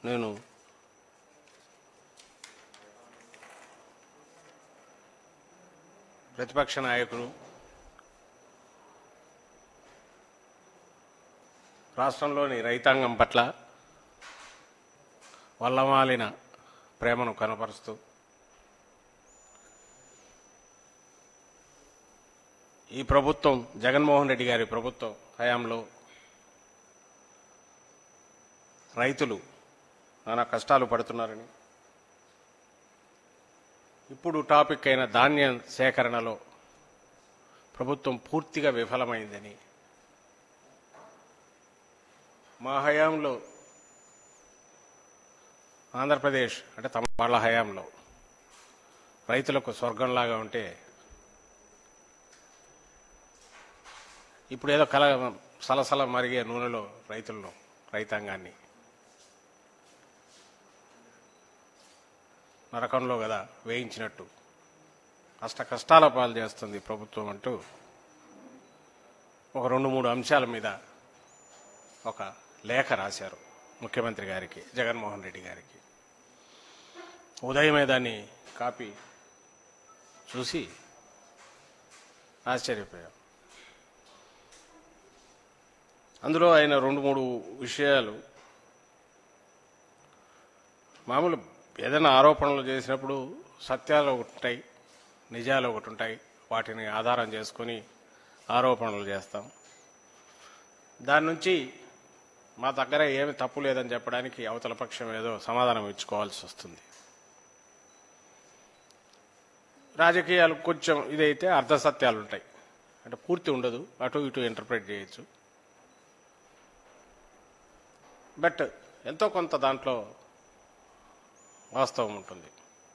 నేను ప్రతిపక్ష నాయకులు రాష్ట్రంలోని రైతాంగం పట్ల వల్లమాలిన ప్రేమను కనపరుస్తూ ఈ ప్రభుత్వం జగన్మోహన్ రెడ్డి గారి ప్రభుత్వం హయాంలో రైతులు నానా కష్టాలు పడుతున్నారని ఇప్పుడు టాపిక్ అయిన ధాన్యం సేకరణలో ప్రభుత్వం పూర్తిగా విఫలమైందని మా హయాంలో ఆంధ్రప్రదేశ్ అంటే తమ వాళ్ళ హయాంలో రైతులకు స్వర్గంలాగా ఉంటే ఇప్పుడు ఏదో కల సలసల మరిగే నూనెలో రైతులను రైతాంగాన్ని నరకంలో కదా వేయించినట్టు అష్ట కష్టాల పాలు చేస్తుంది ప్రభుత్వం అంటూ ఒక రెండు మూడు అంశాల మీద ఒక లేఖ రాశారు ముఖ్యమంత్రి గారికి జగన్మోహన్ రెడ్డి గారికి ఉదయమే దాన్ని కాపీ చూసి ఆశ్చర్యపోయాం అందులో ఆయన రెండు మూడు విషయాలు మామూలు ఏదైనా ఆరోపణలు చేసినప్పుడు సత్యాలు ఒకటి ఉంటాయి నిజాలు ఒకటి ఉంటాయి వాటిని ఆధారం చేసుకొని ఆరోపణలు చేస్తాం దాని నుంచి మా దగ్గర ఏమి తప్పు లేదని చెప్పడానికి అవతల పక్షం ఏదో సమాధానం ఇచ్చుకోవాల్సి వస్తుంది రాజకీయాలు కొంచెం ఇదైతే అర్ధసత్యాలు ఉంటాయి అంటే పూర్తి ఉండదు అటు ఇటు ఇంటర్ప్రిట్ చేయొచ్చు బట్ ఎంతో కొంత దాంట్లో వాస్తవం ఉంటుంది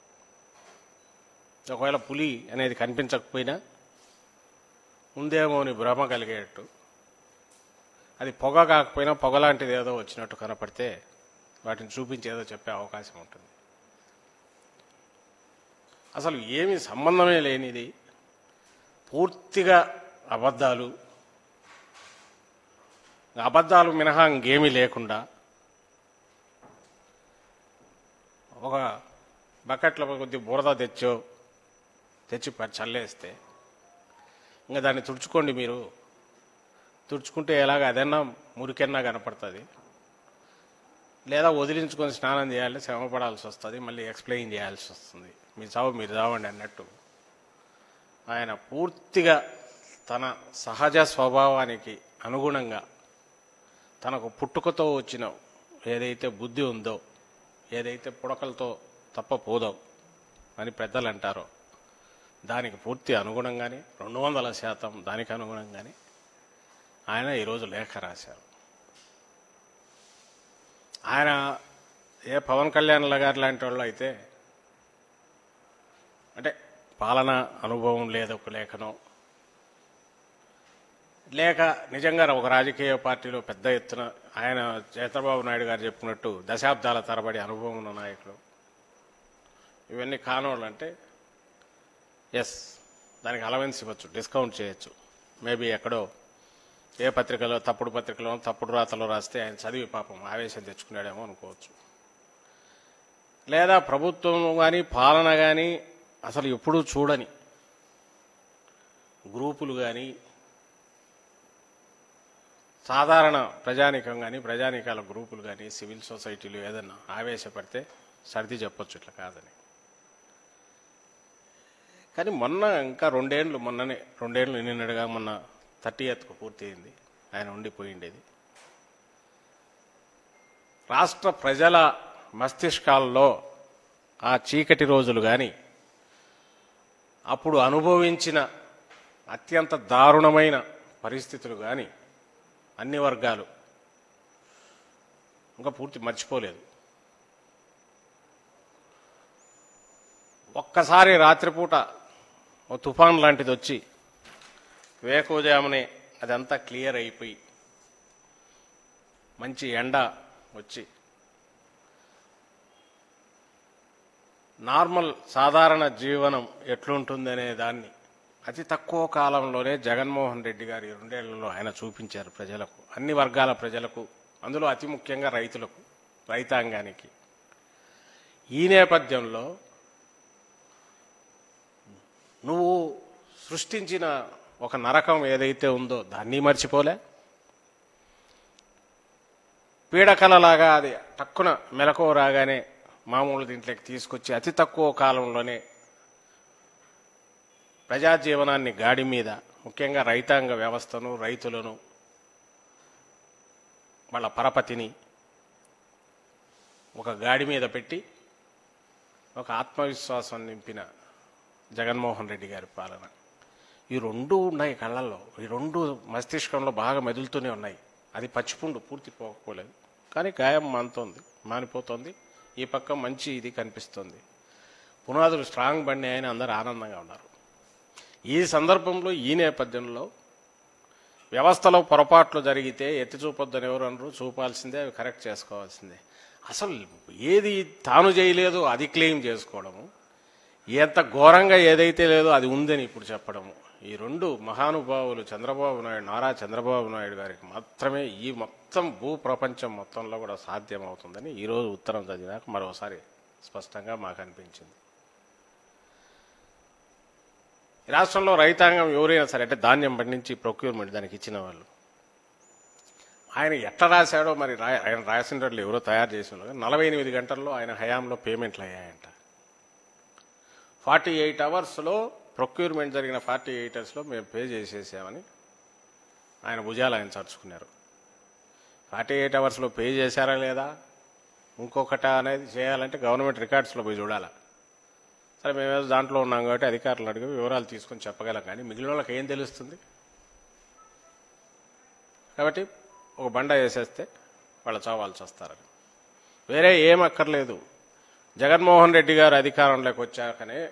ఒకవేళ పులి అనేది కనిపించకపోయినా ఉందేమో అని భ్రమ కలిగేటట్టు అది పొగ కాకపోయినా పొగ లాంటిది ఏదో వచ్చినట్టు కనపడితే వాటిని చూపించి ఏదో చెప్పే అవకాశం ఉంటుంది అసలు ఏమి సంబంధమే లేనిది పూర్తిగా అబద్ధాలు అబద్ధాలు మినహా ఇంకేమీ లేకుండా ఒక బకెట్లో కొద్ది బురద తెచ్చో తెచ్చి ప- చల్లేస్తే ఇంకా దాన్ని తుడుచుకోండి మీరు తుడుచుకుంటే ఎలాగ అదన్నా మురికెన్నా కనపడుతుంది లేదా వదిలించుకొని స్నానం చేయాలి శ్రమ పడాల్సి వస్తుంది మళ్ళీ ఎక్స్ప్లెయిన్ చేయాల్సి వస్తుంది మీ చావు మీరు చావండి అన్నట్టు ఆయన పూర్తిగా తన సహజ స్వభావానికి అనుగుణంగా తనకు పుట్టుకతో వచ్చిన ఏదైతే బుద్ధి ఉందో ఏదైతే పుడకలతో తప్ప పోదో అని పెద్దలు అంటారో దానికి పూర్తి అనుగుణంగానే రెండు వందల శాతం దానికి అనుగుణంగానే ఆయన ఈరోజు లేఖ రాశారు ఆయన ఏ పవన్ కళ్యాణ్ గారు లాంటి వాళ్ళు అయితే అంటే పాలన అనుభవం లేదు ఒక లేఖనం లేక నిజంగా ఒక రాజకీయ పార్టీలో పెద్ద ఎత్తున ఆయన చంద్రబాబు నాయుడు గారు చెప్పినట్టు దశాబ్దాల తరబడి అనుభవం ఉన్న నాయకులు ఇవన్నీ కానోళ్ళు అంటే ఎస్ దానికి అలవెన్స్ ఇవ్వచ్చు డిస్కౌంట్ చేయొచ్చు మేబీ ఎక్కడో ఏ పత్రికలో తప్పుడు పత్రికలో తప్పుడు రాతలో రాస్తే ఆయన చదివి పాపం ఆవేశం తెచ్చుకున్నాడేమో అనుకోవచ్చు లేదా ప్రభుత్వం కానీ పాలన కానీ అసలు ఎప్పుడూ చూడని గ్రూపులు కానీ సాధారణ ప్రజానికం కానీ ప్రజానికాల గ్రూపులు కానీ సివిల్ సొసైటీలు ఏదన్నా ఆవేశపడితే సర్ది చెప్పొచ్చు ఇట్లా కాదని కానీ మొన్న ఇంకా రెండేళ్ళు మొన్ననే రెండేళ్ళు నిన్నడుగా మొన్న థర్టీ ఎత్కు పూర్తయింది ఆయన ఉండిపోయిండేది రాష్ట్ర ప్రజల మస్తిష్కాల్లో ఆ చీకటి రోజులు కానీ అప్పుడు అనుభవించిన అత్యంత దారుణమైన పరిస్థితులు కానీ అన్ని వర్గాలు ఇంకా పూర్తి మర్చిపోలేదు ఒక్కసారి రాత్రిపూట ఓ తుఫాన్ లాంటిది వచ్చి వేకోజామునే అదంతా క్లియర్ అయిపోయి మంచి ఎండ వచ్చి నార్మల్ సాధారణ జీవనం ఎట్లుంటుందనే దాన్ని అతి తక్కువ కాలంలోనే జగన్మోహన్ రెడ్డి గారి రెండేళ్లలో ఆయన చూపించారు ప్రజలకు అన్ని వర్గాల ప్రజలకు అందులో అతి ముఖ్యంగా రైతులకు రైతాంగానికి ఈ నేపథ్యంలో నువ్వు సృష్టించిన ఒక నరకం ఏదైతే ఉందో దాన్ని మర్చిపోలే పీడకలలాగా అది టక్కున మెలకువ రాగానే మామూలు దీంట్లోకి తీసుకొచ్చి అతి తక్కువ కాలంలోనే ప్రజా జీవనాన్ని గాడి మీద ముఖ్యంగా రైతాంగ వ్యవస్థను రైతులను వాళ్ళ పరపతిని ఒక గాడి మీద పెట్టి ఒక ఆత్మవిశ్వాసం నింపిన జగన్మోహన్ రెడ్డి గారి పాలన ఈ రెండు ఉన్నాయి కళ్ళల్లో ఈ రెండు మస్తిష్కంలో బాగా మెదులుతూనే ఉన్నాయి అది పచ్చిపుండు పూర్తి పోకపోలేదు కానీ గాయం మానుతోంది మానిపోతోంది ఈ పక్క మంచి ఇది కనిపిస్తుంది పునాదులు స్ట్రాంగ్ బండి అని అందరూ ఆనందంగా ఉన్నారు ఈ సందర్భంలో ఈ నేపథ్యంలో వ్యవస్థలో పొరపాట్లు జరిగితే ఎత్తి చూపొద్దని ఎవరు అనరు చూపాల్సిందే అవి కరెక్ట్ చేసుకోవాల్సిందే అసలు ఏది తాను చేయలేదో అది క్లెయిమ్ చేసుకోవడము ఎంత ఘోరంగా ఏదైతే లేదో అది ఉందని ఇప్పుడు చెప్పడము ఈ రెండు మహానుభావులు చంద్రబాబు నాయుడు నారా చంద్రబాబు నాయుడు గారికి మాత్రమే ఈ మొత్తం భూ ప్రపంచం మొత్తంలో కూడా సాధ్యం అవుతుందని ఈరోజు ఉత్తరం చదివినాక మరోసారి స్పష్టంగా మాకు అనిపించింది ఈ రాష్ట్రంలో రైతాంగం ఎవరైనా సరే అంటే ధాన్యం పండించి ప్రొక్యూర్మెంట్ దానికి ఇచ్చిన వాళ్ళు ఆయన ఎట్లా రాశాడో మరి రాయ ఆయన రాసిన వాళ్ళు ఎవరో తయారు చేసిన వాళ్ళు నలభై ఎనిమిది గంటల్లో ఆయన హయాంలో పేమెంట్లు అయ్యాయంట ఫార్టీ ఎయిట్ అవర్స్లో ప్రొక్యూర్మెంట్ జరిగిన ఫార్టీ ఎయిట్ అవర్స్లో మేము పే చేసేసామని ఆయన భుజాలు ఆయన చర్చుకున్నారు ఫార్టీ ఎయిట్ అవర్స్లో పే చేశారా లేదా ఇంకొకట అనేది చేయాలంటే గవర్నమెంట్ రికార్డ్స్లో పోయి చూడాలా సరే మేమేదో దాంట్లో ఉన్నాం కాబట్టి అధికారులు అడిగి వివరాలు తీసుకొని చెప్పగలం కానీ మిగిలిన వాళ్ళకి ఏం తెలుస్తుంది కాబట్టి ఒక బండ వేసేస్తే వాళ్ళు చావాల్సి వస్తారని వేరే ఏం అక్కర్లేదు జగన్మోహన్ రెడ్డి గారు అధికారంలోకి వచ్చాకనే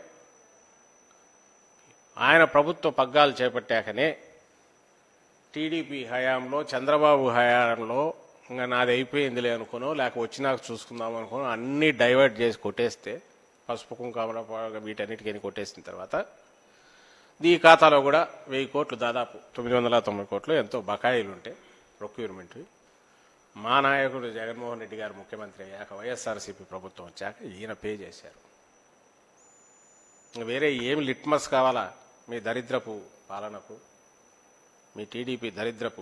ఆయన ప్రభుత్వ పగ్గాలు చేపట్టాకనే టీడీపీ హయాంలో చంద్రబాబు హయాంలో ఇంకా నాది అయిపోయిందిలే అనుకునో లేక వచ్చినాక చూసుకుందాం అనుకునో అన్నీ డైవర్ట్ చేసి కొట్టేస్తే పసుపు కుంకామల వీటన్నిటికీ కొట్టేసిన తర్వాత ఈ ఖాతాలో కూడా వెయ్యి కోట్లు దాదాపు తొమ్మిది వందల తొంభై కోట్లు ఎంతో బకాయిలు ఉంటే ప్రొక్యూర్మెంట్ మా నాయకుడు జగన్మోహన్ రెడ్డి గారు ముఖ్యమంత్రి అయ్యాక వైఎస్ఆర్సీపీ ప్రభుత్వం వచ్చాక ఈయన పే చేశారు ఇంక వేరే ఏమి లిట్మస్ కావాలా మీ దరిద్రపు పాలనకు మీ టీడీపీ దరిద్రపు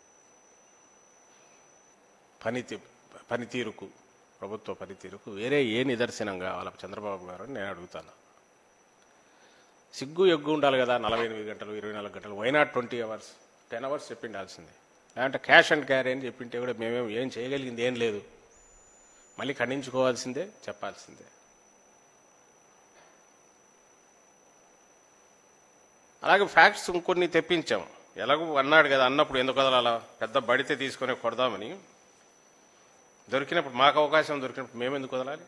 పనితీ పనితీరుకు ప్రభుత్వ పనితీరుకు వేరే ఏ నిదర్శనం కావాలా చంద్రబాబు గారు అని నేను అడుగుతాను సిగ్గు ఎగ్గు ఉండాలి కదా నలభై ఎనిమిది గంటలు ఇరవై నాలుగు గంటలు why not twenty hours ten hours చెప్పిండాల్సిందే లేదంటే క్యాష్ అండ్ క్యారీ అని చెప్పింటే కూడా మేమేం ఏం చేయగలిగింది ఏం లేదు మళ్ళీ ఖండించుకోవాల్సిందే చెప్పాల్సిందే అలాగే ఫ్యాక్ట్స్ ఇంకొన్ని తెప్పించాం ఎలాగో అన్నాడు కదా అన్నప్పుడు ఎందుకు వదలాలా పెద్ద బడితే తీసుకొని కొడదామని దొరికినప్పుడు మాకు అవకాశం దొరికినప్పుడు మేము ఎందుకు వదలాలి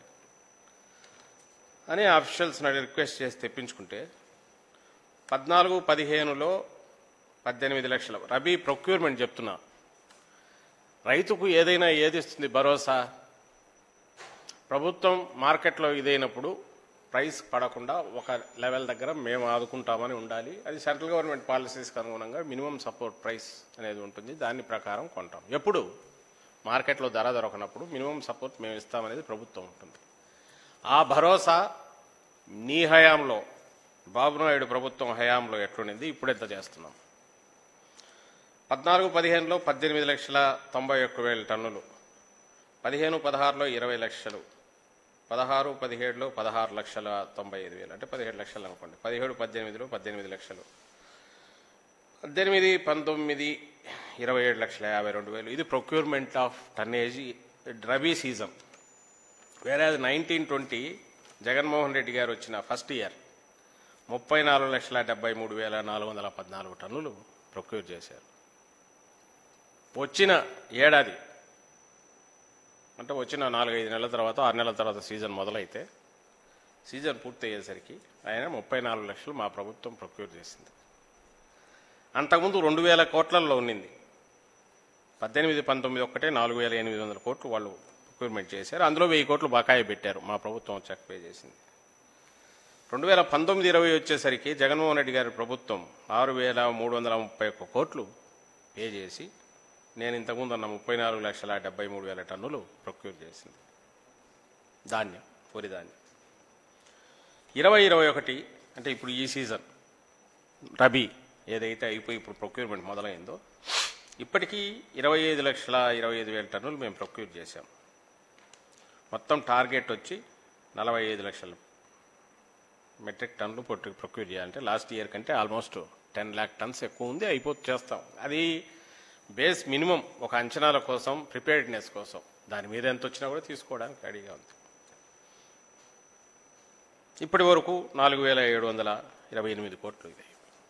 అని అఫీషియల్స్ రిక్వెస్ట్ చేసి తెప్పించుకుంటే పద్నాలుగు పదిహేనులో పద్దెనిమిది లక్షల రబీ ప్రొక్యూర్మెంట్ చెప్తున్నా రైతుకు ఏదైనా ఏది ఇస్తుంది భరోసా ప్రభుత్వం మార్కెట్లో ఇదైనప్పుడు ప్రైస్ పడకుండా ఒక లెవెల్ దగ్గర మేము ఆదుకుంటామని ఉండాలి అది సెంట్రల్ గవర్నమెంట్ పాలసీస్కి అనుగుణంగా మినిమం సపోర్ట్ ప్రైస్ అనేది ఉంటుంది దాని ప్రకారం కొంటాం ఎప్పుడు మార్కెట్లో ధర దొరకనప్పుడు మినిమం సపోర్ట్ మేము ఇస్తామనేది ప్రభుత్వం ఉంటుంది ఆ భరోసా నీ హయాంలో బాబు నాయుడు ప్రభుత్వం హయాంలో ఎట్లుండింది ఇప్పుడు ఎంత చేస్తున్నాం పద్నాలుగు పదిహేనులో పద్దెనిమిది లక్షల తొంభై ఒక్క వేల టన్నులు పదిహేను పదహారులో ఇరవై లక్షలు పదహారు పదిహేడులో పదహారు లక్షల తొంభై ఐదు వేలు అంటే పదిహేడు లక్షలు అనుకోండి పదిహేడు పద్దెనిమిదిలో పద్దెనిమిది లక్షలు పద్దెనిమిది పంతొమ్మిది ఇరవై ఏడు లక్షల యాభై రెండు వేలు ఇది procurement of tonnage rabi season వేరే నైన్టీన్ ట్వంటీ జగన్మోహన్ రెడ్డి గారు వచ్చిన ఫస్ట్ ఇయర్ ముప్పై నాలుగు లక్షల డెబ్బై మూడు వేల నాలుగు వందల పద్నాలుగు టన్నులు ప్రొక్యూర్ చేశారు వచ్చిన ఏడాది అంటే వచ్చిన నాలుగైదు నెలల తర్వాత ఆరు నెలల తర్వాత సీజన్ మొదలైతే సీజన్ పూర్తి అయ్యేసరికి ఆయన ముప్పై నాలుగు లక్షలు మా ప్రభుత్వం ప్రొక్యూర్ చేసింది అంతకుముందు రెండు వేల కోట్లలో ఉన్నింది పద్దెనిమిది పంతొమ్మిది ఒక్కటే నాలుగు వేల ఎనిమిది వందల కోట్లు వాళ్ళు ప్రొక్యూర్మెంట్ చేశారు అందులో వెయ్యి కోట్లు బకాయి పెట్టారు మా ప్రభుత్వం చెక్ పే చేసింది రెండు వేల పంతొమ్మిది ఇరవై వచ్చేసరికి జగన్మోహన్ రెడ్డి గారి ప్రభుత్వం ఆరు వేల మూడు వందల ముప్పై ఒక్క కోట్లు పే చేసి నేను ఇంతకుముందు అన్న ముప్పై నాలుగు లక్షల డెబ్బై మూడు వేల టన్నులు ప్రొక్యూర్ చేసింది ధాన్యం వరి ధాన్యం ఇరవై ఇరవై ఒకటి అంటే ఇప్పుడు ఈ సీజన్ రబీ ఏదైతే అయిపోయి ఇప్పుడు ప్రొక్యూర్మెంట్ మొదలైందో ఇప్పటికీ ఇరవై ఐదు లక్షల ఇరవై ఐదు వేల టన్నులు మేము ప్రొక్యూర్ చేశాం మొత్తం టార్గెట్ వచ్చి నలభై ఐదు లక్షలు మెట్రిక్ టన్నులు పొట్టు ప్రొక్యూర్ చేయాలంటే లాస్ట్ ఇయర్ కంటే ఆల్మోస్ట్ టెన్ ల్యాక్ టన్స్ ఎక్కువ ఉంది అయిపోతే చేస్తాం అది బేస్ మినిమం ఒక అంచనాల కోసం ప్రిపేర్డ్నెస్ కోసం దాని మీద ఎంత వచ్చినా కూడా తీసుకోవడానికి రెడీగా ఉంది ఇప్పటి వరకు నాలుగు వేల ఏడు వందల ఇరవై ఎనిమిది కోట్లు ఇది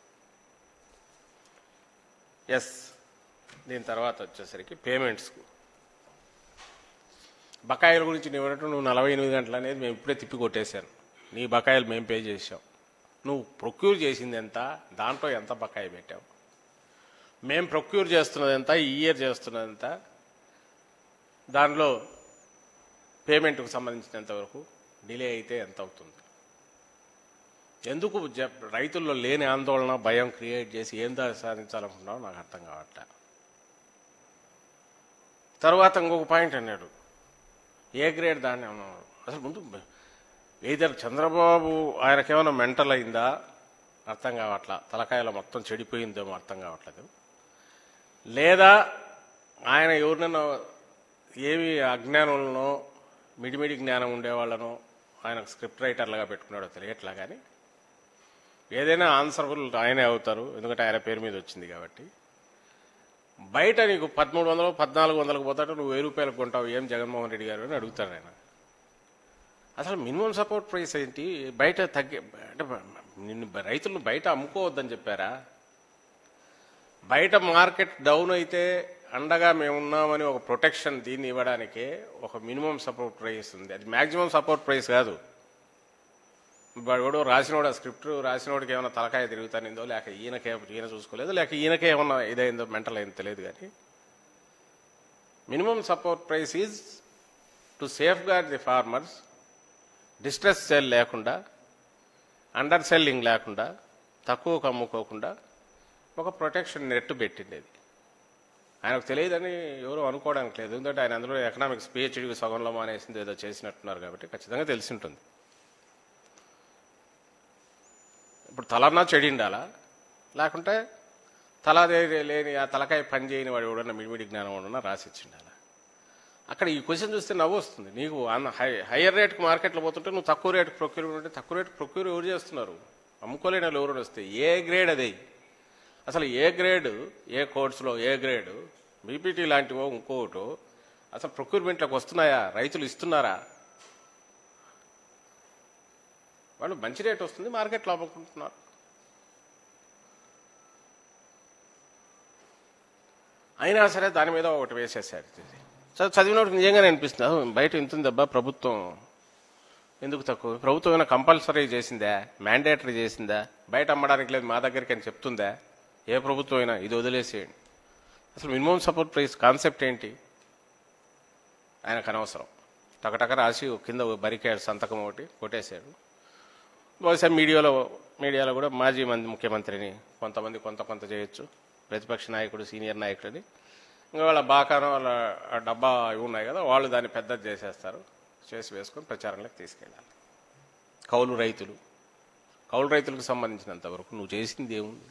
ఎస్ దీని తర్వాత వచ్చేసరికి పేమెంట్స్కు బకాయిల గురించి నువ్వు అన్నట్టు నువ్వు నలభై ఎనిమిది గంటలు అనేది మేము ఇప్పుడే తిప్పి కొట్టేశాను నీ బకాయిలు మేము పే చేసాం నువ్వు ప్రొక్యూర్ చేసింది ఎంత దాంట్లో ఎంత బకాయి పెట్టావు మేము ప్రొక్యూర్ చేస్తున్నది ఎంత ఈ ఇయర్ చేస్తున్నది ఎంత దానిలో పేమెంట్కు సంబంధించినంత వరకు డిలే అయితే ఎంత అవుతుంది ఎందుకు జ- రైతుల్లో లేని ఆందోళన భయం క్రియేట్ చేసి ఏం దా సాధించాలనుకున్నావు నాకు అర్థం కావట్లే తర్వాత ఇంకొక పాయింట్ అన్నాడు ఏ గ్రేడ్ దాన్ని అన్నాడు అసలు ముందు ఏదర్ చంద్రబాబు ఆయనకేమైనా మెంటల్ అయిందా అర్థం కావట్లా తలకాయలో మొత్తం చెడిపోయిందేమో అర్థం కావట్లేదు లేదా ఆయన ఎవరినైనా ఏమి అజ్ఞానులనో మిడిమిడి జ్ఞానం ఉండేవాళ్ళనో ఆయన స్క్రిప్ట్ రైటర్లుగా పెట్టుకున్నాడో తెలియట్లా కానీ ఏదైనా ఆన్సర్ఫుల్ ఆయనే అవుతారు ఎందుకంటే ఆయన పేరు మీద వచ్చింది కాబట్టి బయట నీకు పదమూడు వందలు పద్నాలుగు వందలకు పోతాడు నువ్వు వెయ్యి రూపాయలకు కొంటావు ఏం జగన్మోహన్ రెడ్డి గారు అని అడుగుతాడు ఆయన అసలు మినిమం సపోర్ట్ ప్రైస్ ఏంటి బయట తగ్గి అంటే నిన్ను రైతులను బయట అమ్ముకోవద్దని చెప్పారా బయట మార్కెట్ డౌన్ అయితే అండగా మేము ఉన్నామని ఒక ప్రొటెక్షన్ దీన్ని ఇవ్వడానికే ఒక మినిమం సపోర్ట్ ప్రైస్ ఉంది అది మాక్సిమం సపోర్ట్ ప్రైస్ కాదు వాడు రాసినోడు ఆ స్క్రిప్ట్ రాసినోడికి ఏమైనా తలకాయ తిరుగుతానిందో లేక ఈయనకే ఈయన చూసుకోలేదు లేక ఈయనకే ఏమన్నా ఇదైందో మెంటల్ అయిందో తెలియదు కానీ minimum support price is to safeguard the farmers distress sell లేకుండా అండర్ సెల్లింగ్ లేకుండా తక్కువకు అమ్ముకోకుండా ఒక ప్రొటెక్షన్ నెట్ పెట్టిండేది ఆయనకు తెలియదని ఎవరు అనుకోవడానికి లేదు ఎందుకంటే ఆయన అందులో ఎకనామిక్స్ పిహెచ్డీకి సగంలో మానేసింది ఏదో చేసినట్టున్నారు కాబట్టి ఖచ్చితంగా తెలిసి ఉంటుంది ఇప్పుడు తలన్నా చెడిండాలా లేకుంటే తల దే- లేని ఆ తలకాయ పని చేయని వాడు ఎవడన్నా మిడిమిడి జ్ఞానం ఎవడన్నా రాసిచ్చిండాలా అక్కడ ఈ క్వశ్చన్ చూస్తే నవ్వు వస్తుంది నీకు అన్న హై హయ్యర్ రేట్కి మార్కెట్లో పోతుంటే నువ్వు తక్కువ రేటుకి ప్రొక్యూర్ ఉంటే తక్కువ రేటు ప్రొక్యూర్ ఎవరు చేస్తున్నారు అమ్ముకోలేని వాళ్ళు ఎవరు వస్తే ఏ గ్రేడ్ అది అసలు ఏ గ్రేడ్ ఏ కోర్సులో ఏ గ్రేడ్ బీపీటీ లాంటివో ఇంకోటో అసలు ప్రొక్యూర్మెంట్లకు వస్తున్నాయా రైతులు ఇస్తున్నారా వాళ్ళు మంచి రేట్ వస్తుంది మార్కెట్లో అమ్ముకుంటున్నారు అయినా సరే దాని మీద ఒకటి వేసేసాడు ఇది. చ- చదివినోడికి నిజంగానే అనిపిస్తుంది "అవును, బయట ఇంత దెబ్బ ప్రభుత్వం ఎందుకు తక్కువ ప్రభుత్వం ఏమైనా కంపల్సరీ చేసిందా మ్యాండేటరీ చేసిందా బయట అమ్మడానికి లేదు మా దగ్గరికి అని చెప్తుందా ఏ ప్రభుత్వం అయినా ఇది వదిలేసేయండి అసలు మినిమం సపోర్ట్ ప్రైస్ కాన్సెప్ట్ ఏంటి ఆయనకు అనవసరం టకటక రాసి ఓ కింద ఓ బరికేడ్ సంతకం ఒకటి కొట్టేశాడు బహుశా మీడియాలో మీడియాలో కూడా మాజీ మంది ముఖ్యమంత్రిని కొంతమంది కొంత కొంత చేయొచ్చు ప్రతిపక్ష నాయకుడు సీనియర్ నాయకుడిని ఇంకా వాళ్ళ బాకానో వాళ్ళ ఆ డబ్బా ఇవి ఉన్నాయి కదా వాళ్ళు దాన్ని పెద్దది చేసేస్తారు చేసి వేసుకొని ప్రచారంలోకి తీసుకెళ్ళాలి కౌలు రైతులు కౌలు రైతులకు సంబంధించినంత వరకు నువ్వు చేసింది ఏముంది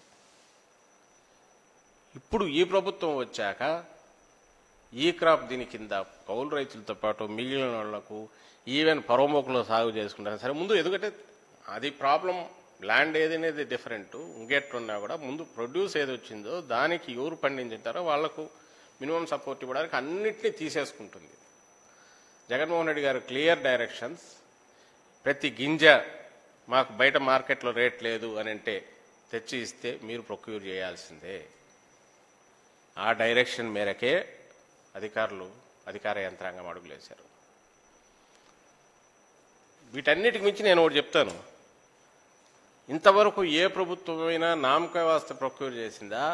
ఇప్పుడు ఈ ప్రభుత్వం వచ్చాక ఈ క్రాప్ దీని కింద కౌలు రైతులతో పాటు మిగిలిన వాళ్లకు ఈవెన్ పరోమోకులో సాగు చేసుకుంటారు సరే ముందు ఎందుకంటే అది ప్రాబ్లం ల్యాండ్ ఏది అనేది డిఫరెంట్ ఇంకెట్లున్నా కూడా ముందు ప్రొడ్యూస్ ఏది వచ్చిందో దానికి ఎవరు పండించుంటారో వాళ్లకు మినిమం సపోర్ట్ ఇవ్వడానికి అన్నిటినీ తీసేసుకుంటుంది జగన్మోహన్ రెడ్డి గారు క్లియర్ డైరెక్షన్స్ ప్రతి గింజ మాకు బయట మార్కెట్లో రేట్ లేదు అని అంటే తెచ్చి ఇస్తే మీరు ప్రొక్యూర్ చేయాల్సిందే ఆ డైరెక్షన్ మేరకే అధికారులు అధికార యంత్రాంగం అడుగులేశారు వీటన్నిటికి మించి నేను ఒకటి చెప్తాను ఇంతవరకు ఏ ప్రభుత్వమైనా నామక వ్యవస్థ ప్రొక్యూర్ చేసిందా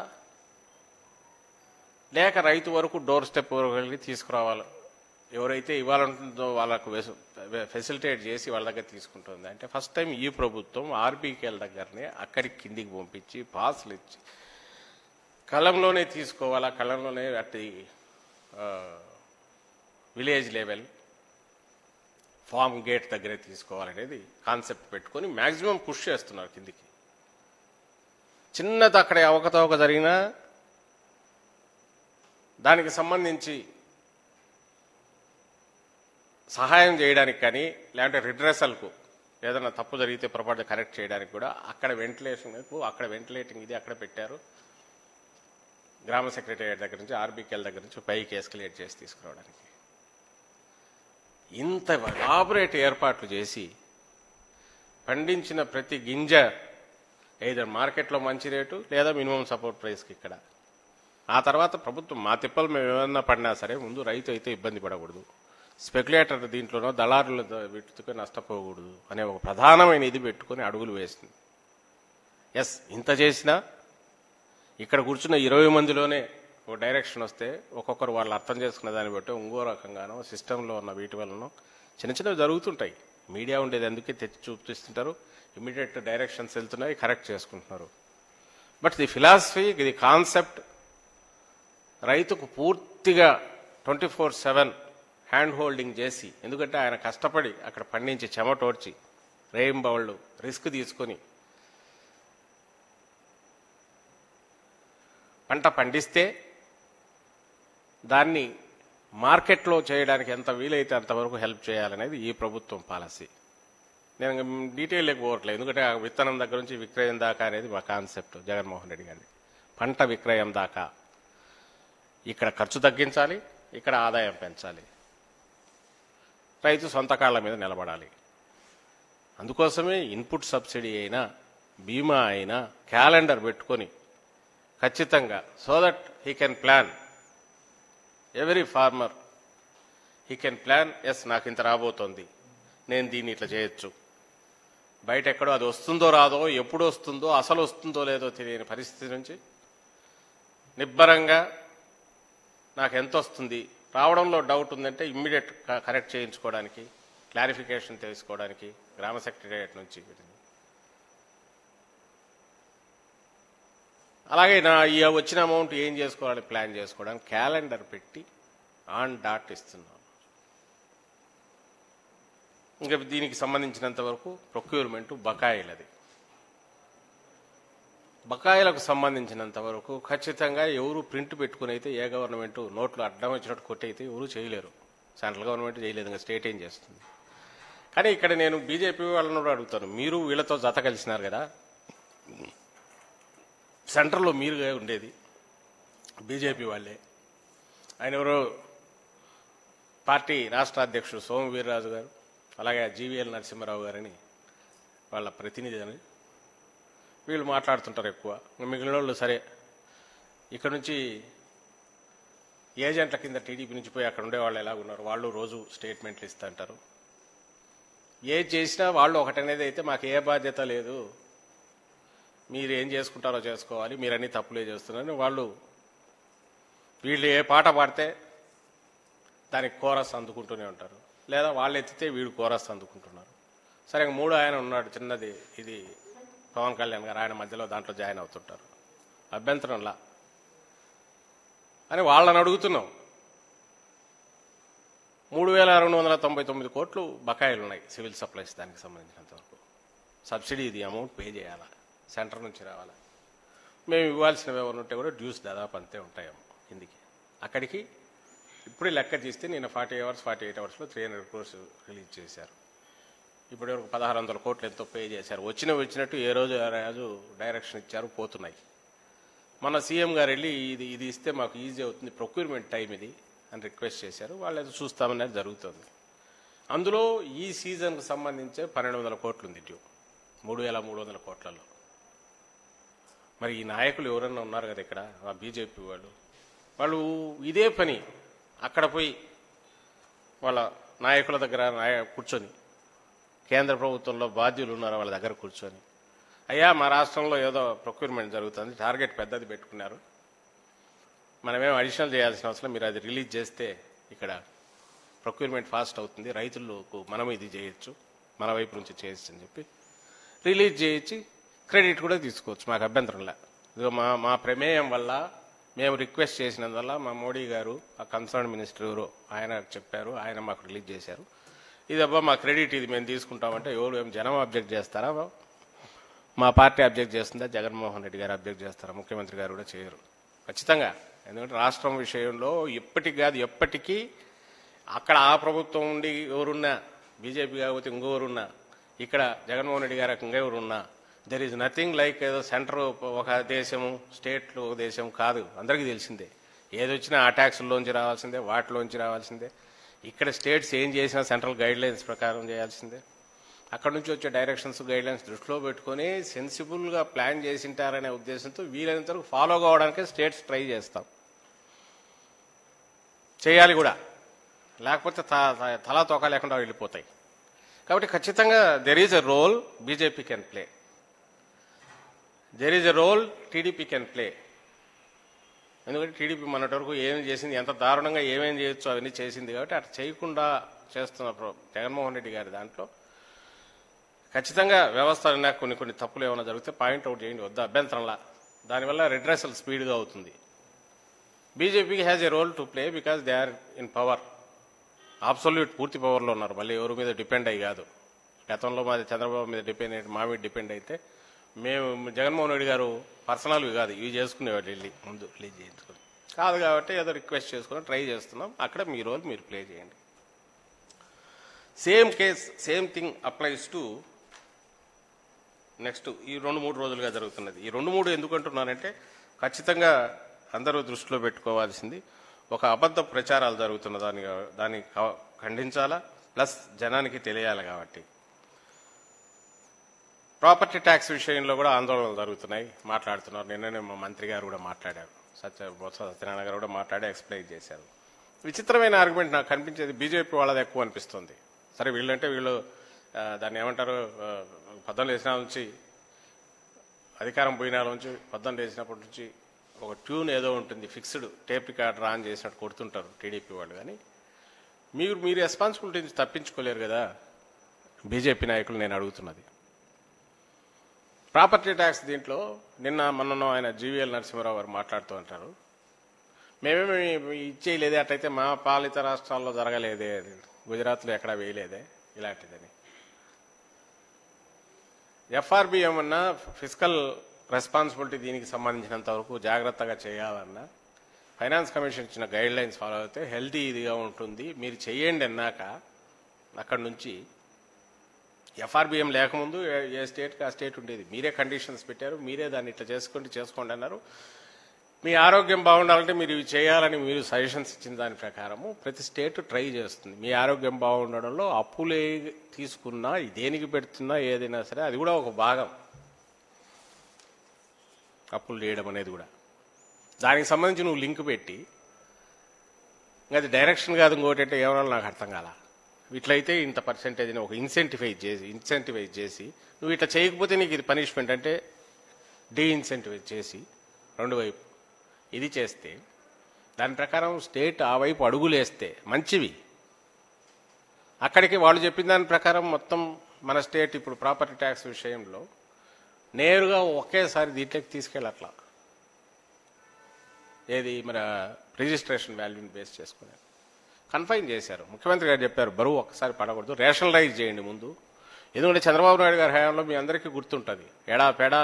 లేక రైతు వరకు డోర్ స్టెప్ వరకు వెళ్ళి తీసుకురావాలి ఎవరైతే ఇవ్వాలంటుందో వాళ్ళకు ఫెసిలిటేట్ చేసి వాళ్ళ దగ్గర తీసుకుంటుంది అంటే ఫస్ట్ టైం ఈ ప్రభుత్వం ఆర్బీకేల దగ్గరనే అక్కడికి కిందికి పంపించి పాసులు ఇచ్చి కళ్ళంలోనే తీసుకోవాలా కళ్ళంలోనే అట్టి ఆ, విలేజ్ లెవెల్ ఫామ్ గేట్ దగ్గరే తీసుకోవాలనేది కాన్సెప్ట్ పెట్టుకొని మ్యాక్సిమం పుష్ చేస్తున్నారు కిందికి చిన్నది అక్కడ అవకతవక జరిగినా దానికి సంబంధించి సహాయం చేయడానికి కానీ లేదంటే రిడ్రెసల్కు ఏదైనా తప్పు జరిగితే పొరపాటు కరెక్ట్ చేయడానికి కూడా అక్కడ వెంటిలేషన్ అక్కడ వెంటిలేటింగ్ ఇది అక్కడ పెట్టారు గ్రామ సెక్రటేరియట్ దగ్గర నుంచి ఆర్బీకేల దగ్గర నుంచి పైకి ఎస్కలేట్ చేసి తీసుకురావడానికి ఇంత ఎలాబరేట్ ఏర్పాట్లు చేసి పండించిన ప్రతి గింజ ఏదైనా మార్కెట్లో మంచి రేటు లేదా మినిమం సపోర్ట్ ప్రైస్కి ఇక్కడ ఆ తర్వాత ప్రభుత్వం మా తిప్పలు మేము ఏమన్నా పడినా సరే ముందు రైతు అయితే ఇబ్బంది పడకూడదు స్పెక్యులేటర్ దీంట్లోనో దళారుల వీటితో నష్టపోకూడదు అనే ఒక ప్రధానమైన ఇది పెట్టుకొని అడుగులు వేసింది ఎస్ ఇంత చేసినా ఇక్కడ కూర్చున్న ఇరవై మందిలోనే ఒక డైరెక్షన్ వస్తే ఒక్కొక్కరు వాళ్ళు అర్థం చేసుకున్న దాన్ని బట్టి ఇంకో రకంగానో సిస్టంలో ఉన్న వీటి వలనో చిన్న చిన్నవి జరుగుతుంటాయి మీడియా ఉండేది అందుకే తెచ్చి చూపిస్తుంటారు ఇమీడియట్ డైరెక్షన్స్ వెళ్తున్నాయి కరెక్ట్ చేసుకుంటున్నారు but the philosophy the concept రైతుకు పూర్తిగా twenty four seven hand holding చేసి ఎందుకంటే ఆయన కష్టపడి అక్కడ పండించి చెమటోడ్చి రేయింబవళ్ళు రిస్క్ తీసుకొని పంట పండిస్తే దాన్ని మార్కెట్లో చేయడానికి ఎంత వీలైతే అంతవరకు హెల్ప్ చేయాలనేది ఈ ప్రభుత్వం పాలసీ నేను ఇంక డీటెయిల్ పోవట్లేదు ఎందుకంటే ఆ విత్తనం దగ్గర నుంచి విక్రయం దాకా అనేది మా కాన్సెప్ట్ జగన్మోహన్ రెడ్డి గారి పంట విక్రయం దాకా ఇక్కడ ఖర్చు తగ్గించాలి ఇక్కడ ఆదాయం పెంచాలి రైతు సొంత కాళ్ళ మీద నిలబడాలి అందుకోసమే ఇన్పుట్ సబ్సిడీ అయినా బీమా అయినా క్యాలెండర్ పెట్టుకొని ఖచ్చితంగా so that he can plan every farmer he can plan as నాకు ఇంత రాబోతోంది నేను దీన్ని ఇట్లా చేయొచ్చు బయట ఎక్కడో అది వస్తుందో రాదో ఎప్పుడు వస్తుందో అసలు వస్తుందో లేదో తెలియని పరిస్థితి నుంచి నిబ్బరంగా నాకు ఎంత వస్తుంది రావడంలో డౌట్ ఉందంటే ఇమ్మీడియట్ కరెక్ట్ చేయించుకోవడానికి క్లారిఫికేషన్ తెలుసుకోవడానికి గ్రామ సెక్రటరియట్ నుంచి అలాగే నా ఈ వచ్చిన అమౌంట్ ఏం చేసుకోవాలని ప్లాన్ చేసుకోవడానికి క్యాలెండర్ పెట్టి ఆన్ డాట్ ఇస్తున్నాం ఇంకా దీనికి సంబంధించినంత వరకు ప్రొక్యూర్మెంట్ బకాయిలది బకాయిలకు సంబంధించినంత వరకు ఖచ్చితంగా ఎవరు ప్రింట్ పెట్టుకుని అయితే ఏ గవర్నమెంట్ నోట్లు అడ్డం వచ్చినట్టు కొట్టి అయితే ఎవరు చేయలేరు సెంట్రల్ గవర్నమెంట్ చేయలేదు ఇంకా స్టేట్ ఏం చేస్తుంది కానీ ఇక్కడ నేను బీజేపీ వాళ్ళని కూడా అడుగుతాను మీరు వీళ్ళతో జత కలిసినారు కదా సెంటర్లో మీరుగా ఉండేది బీజేపీ వాళ్ళే ఆయన ఎవరో పార్టీ రాష్ట్ర అధ్యక్షుడు సోమ వీర్రాజు గారు అలాగే జీవీఎల్ నరసింహారావు గారని వాళ్ళ ప్రతినిధి అని వీళ్ళు మాట్లాడుతుంటారు ఎక్కువ మిగిలిన వాళ్ళు సరే ఇక్కడ నుంచి ఏజెంట్ల కింద టీడీపీ నుంచి పోయి అక్కడ ఉండే వాళ్ళు ఎలా ఉన్నారు వాళ్ళు రోజు స్టేట్మెంట్లు ఇస్తుంటారు ఏది చేసినా వాళ్ళు ఒకటనేది అయితే మాకు ఏ బాధ్యత లేదు మీరు ఏం చేసుకుంటారో చేసుకోవాలి మీరు అన్ని తప్పులే చేస్తున్నారని వాళ్ళు వీళ్ళు ఏ పాట పాడితే దానికి కోరస్ అందుకుంటూనే ఉంటారు లేదా వాళ్ళు ఎత్తితే వీడు కోరస్ అందుకుంటున్నారు సరే ఇంక మూడు ఆయన ఉన్నాడు చిన్నది ఇది పవన్ కళ్యాణ్ గారు ఆయన మధ్యలో దాంట్లో జాయిన్ అవుతుంటారు అభ్యంతరంలా అని వాళ్ళని అడుగుతున్నాం మూడు వేల రెండు వందల తొంభై తొమ్మిది కోట్లు బకాయిలు ఉన్నాయి సివిల్ సప్లైస్ దానికి సంబంధించినంత వరకు సబ్సిడీ ఇది అమౌంట్ పే చేయాలా సెంటర్ నుంచి రావాలా మేము ఇవ్వాల్సినవి ఎవరు ఉంటే కూడా డ్యూస్ దాదాపు అంతే ఉంటాయేమో కిందికి అక్కడికి ఇప్పుడే లెక్క తీస్తే నేను ఫార్టీ అవర్స్ ఫార్టీ ఎయిట్ అవర్స్లో త్రీ హండ్రెడ్ క్రోర్స్ రిలీజ్ చేశారు ఇప్పటి వరకు పదహారు వందల కోట్లు ఎంతో పే చేశారు వచ్చిన వచ్చినట్టు ఏ రోజు ఆ రోజు డైరెక్షన్ ఇచ్చారు పోతున్నాయి మన సీఎం గారు వెళ్ళి ఇది ఇది ఇస్తే మాకు ఈజీ అవుతుంది ప్రొక్యూర్మెంట్ టైం ఇది అని రిక్వెస్ట్ చేశారు వాళ్ళు ఏదో చూస్తామనేది జరుగుతుంది అందులో ఈ సీజన్కు సంబంధించే పన్నెండు వందల కోట్లు ఉంది డ్యూ మూడు వేల మూడు వందల కోట్లలో మరి ఈ నాయకులు ఎవరన్నా ఉన్నారు కదా ఇక్కడ ఆ బీజేపీ వాళ్ళు వాళ్ళు ఇదే పని అక్కడ పోయి వాళ్ళ నాయకుల దగ్గర నాయ కూర్చొని కేంద్ర ప్రభుత్వంలో బాధ్యులు ఉన్నారు వాళ్ళ దగ్గర కూర్చొని అయ్యా మా రాష్ట్రంలో ఏదో ప్రొక్యూర్మెంట్ జరుగుతుంది టార్గెట్ పెద్దది పెట్టుకున్నారు మనమేం అడిషనల్ చేయాల్సిన అవసరం మీరు అది రిలీజ్ చేస్తే ఇక్కడ ప్రొక్యూర్మెంట్ ఫాస్ట్ అవుతుంది రైతులకు మనం ఇది చేయొచ్చు మన వైపు నుంచి చేయొచ్చు అని చెప్పి రిలీజ్ చేయించి క్రెడిట్ కూడా తీసుకోవచ్చు మాకు అభ్యంతరంలా ఇదిగో మా మా ప్రమేయం వల్ల మేము రిక్వెస్ట్ చేసినందువల్ల మా మోడీ గారు ఆ కన్సర్న్ మినిస్టర్ ఎవరు ఆయన చెప్పారు ఆయన మాకు రిలీజ్ చేశారు ఇది అబ్బా మా క్రెడిట్ ఇది మేము తీసుకుంటామంటే ఎవరు ఏం జనం అబ్జెక్ట్ చేస్తారా మా పార్టీ అబ్జెక్ట్ చేస్తుందా జగన్మోహన్ రెడ్డి గారు అబ్జెక్ట్ చేస్తారా ముఖ్యమంత్రి గారు కూడా చేయరు ఖచ్చితంగా ఎందుకంటే రాష్ట్రం విషయంలో ఎప్పటికి కాదు ఎప్పటికీ అక్కడ ఆ ప్రభుత్వం ఉండి ఎవరున్నా బీజేపీ కాకపోతే ఇంకెవరున్నా ఇక్కడ జగన్మోహన్ రెడ్డి గారు ఇంకెవరున్నా దెర్ ఈజ్ నథింగ్ లైక్ ఏదో సెంటర్ ఒక దేశము స్టేట్లు ఒక దేశం కాదు అందరికీ తెలిసిందే ఏది వచ్చినా ఆ ట్యాక్సుల్లోంచి రావాల్సిందే వాటిలోంచి రావాల్సిందే ఇక్కడ స్టేట్స్ ఏం చేసినా సెంట్రల్ గైడ్ లైన్స్ ప్రకారం చేయాల్సిందే అక్కడ నుంచి వచ్చే డైరెక్షన్స్ గైడ్ లైన్స్ దృష్టిలో పెట్టుకొని సెన్సిబుల్గా ప్లాన్ చేసింటారనే ఉద్దేశంతో వీలైనంత వరకు ఫాలో కావడానికే స్టేట్స్ ట్రై చేస్తాం చేయాలి కూడా లేకపోతే త- త- తలా తోక లేకుండా వెళ్ళిపోతాయి కాబట్టి ఖచ్చితంగా there is a role BJP can play there is a role TDP can play ఎందుకంటే టీడీపీ మొన్నటి వరకు ఏం చేసింది ఎంత దారుణంగా ఏమేం చేయొచ్చు అవన్నీ చేసింది కాబట్టి అట్లా చేయకుండా చేస్తున్న ప్ర- జగన్మోహన్ రెడ్డి గారి దాంట్లో ఖచ్చితంగా వ్యవస్థ అయినా కొన్ని కొన్ని తప్పులు ఏమైనా జరిగితే పాయింట్ అవుట్ చేయండి వద్ద అభ్యంతరంలా దానివల్ల రిడ్రెసల్ స్పీడ్గా అవుతుంది బీజేపీకి has a role to play because they are in power absolute పూర్తి పవర్లో ఉన్నారు మళ్ళీ ఎవరి మీద డిపెండ్ అయ్యి కాదు గతంలో మాది చంద్రబాబు మీద డిపెండ్ అయితే మా మీద డిపెండ్ అయితే మేము జగన్మోహన్ రెడ్డి గారు పర్సనల్వి కాదు ఇవి చేసుకునేవాళ్ళు వెళ్ళి ముందు రిలీజ్ చేయించుకొని కాదు కాబట్టి ఏదో రిక్వెస్ట్ చేసుకుని ట్రై చేస్తున్నాం అక్కడ మీ రోల్ మీరు ప్లే చేయండి same case same thing applies to next ఈ రెండు మూడు రోజులుగా జరుగుతున్నది ఈ రెండు మూడు ఎందుకు అంటున్నానంటే ఖచ్చితంగా అందరూ దృష్టిలో పెట్టుకోవాల్సింది ఒక అబద్ధ ప్రచారాలు జరుగుతున్న దాన్ని దాన్ని క- ఖండించాలా ప్లస్ జనానికి తెలియాలి కాబట్టి ప్రాపర్టీ ట్యాక్స్ విషయంలో కూడా ఆందోళనలు జరుగుతున్నాయి మాట్లాడుతున్నారు నిన్ననే మా మంత్రి గారు కూడా మాట్లాడారు సత్య బొత్స సత్యనారాయణ గారు కూడా మాట్లాడి ఎక్స్ప్లెయిన్ చేశారు విచిత్రమైన ఆర్గ్యుమెంట్ నాకు కనిపించేది బీజేపీ వాళ్ళది ఎక్కువ అనిపిస్తుంది సరే వీళ్ళంటే వీళ్ళు ఆ, దాన్ని ఏమంటారు ఆ, పద్దెనిమిది వేసిన నుంచి అధికారం పోయిన నుంచి పద్దెనిమిది వేసినప్పటి నుంచి ఒక ట్యూన్ ఏదో ఉంటుంది ఫిక్స్డ్ టేప్ రికార్డర్ ఆన్ చేసినట్టు కొడుతుంటారు టీడీపీ వాళ్ళు కానీ మీరు మీ రెస్పాన్సిబిలిటీ నుంచి తప్పించుకోలేరు కదా బీజేపీ నాయకులు నేను అడుగుతున్నది ప్రాపర్టీ ట్యాక్స్ దీంట్లో నిన్న మొన్న ఆయన జీవీఎల్ నరసింహారావు గారు మాట్లాడుతూ ఉంటారు మేమేమి ఇచ్చేయలేదే అట్లయితే మా పాలిత రాష్ట్రాల్లో జరగలేదే గుజరాత్లో ఎక్కడా వేయలేదే ఇలాంటిదని ఎఫ్ఆర్బి ఏమన్నా ఫిజికల్ రెస్పాన్సిబిలిటీ దీనికి సంబంధించినంత వరకు జాగ్రత్తగా చేయాలన్నా ఫైనాన్స్ కమిషన్ ఇచ్చిన గైడ్ లైన్స్ ఫాలో అయితే హెల్తీ ఇదిగా ఉంటుంది మీరు చెయ్యండి అన్నాక అక్కడి నుంచి ఎఫ్ఆర్బిఎం లేకముందు ఏ- ఏ స్టేట్కి ఆ స్టేట్ ఉండేది మీరే కండిషన్స్ పెట్టారు మీరే దాన్ని ఇట్లా చేసుకోండి చేసుకోండి అన్నారు మీ ఆరోగ్యం బాగుండాలంటే మీరు ఇవి చేయాలని మీరు సజెషన్స్ ఇచ్చిన దాని ప్రకారము ప్రతి స్టేట్ ట్రై చేస్తుంది మీ ఆరోగ్యం బాగుండడంలో అప్పులే తీసుకున్నా దేనికి పెడుతున్నా ఏదైనా సరే అది కూడా ఒక భాగం అప్పులు చేయడం అనేది కూడా దానికి సంబంధించి నువ్వు లింక్ పెట్టి ఇంకా అది డైరెక్షన్ కాదు ఇంకోటి అంటే ఏమన్నా నాకు అర్థం కాల ఇట్లయితే ఇంత పర్సెంటేజ్ ఒక ఇన్సెంటివైజ్ చేసి ఇన్సెంటివైజ్ చేసి నువ్వు ఇట్లా చేయకపోతే నీకు ఇది పనిష్మెంట్ అంటే డీ ఇన్సెంటివైజ్ చేసి రెండు వైపు ఇది చేస్తే దాని ప్రకారం స్టేట్ ఆ వైపు అడుగులేస్తే మంచివి అక్కడికి వాళ్ళు చెప్పిన దాని ప్రకారం మొత్తం మన స్టేట్ ఇప్పుడు ప్రాపర్టీ ట్యాక్స్ విషయంలో నేరుగా ఒకేసారి దీంట్లోకి తీసుకెళ్ళట్లా ఏది మన రిజిస్ట్రేషన్ వాల్యూని బేస్ చేసుకుని కన్ఫైన్ చేశారు ముఖ్యమంత్రి గారు చెప్పారు బరువు ఒక్కసారి పడకూడదు రేషనలైజ్ చేయండి ముందు ఎందుకంటే చంద్రబాబు నాయుడు గారి హయాంలో మీ అందరికీ గుర్తుంటుంది ఎడా పెడా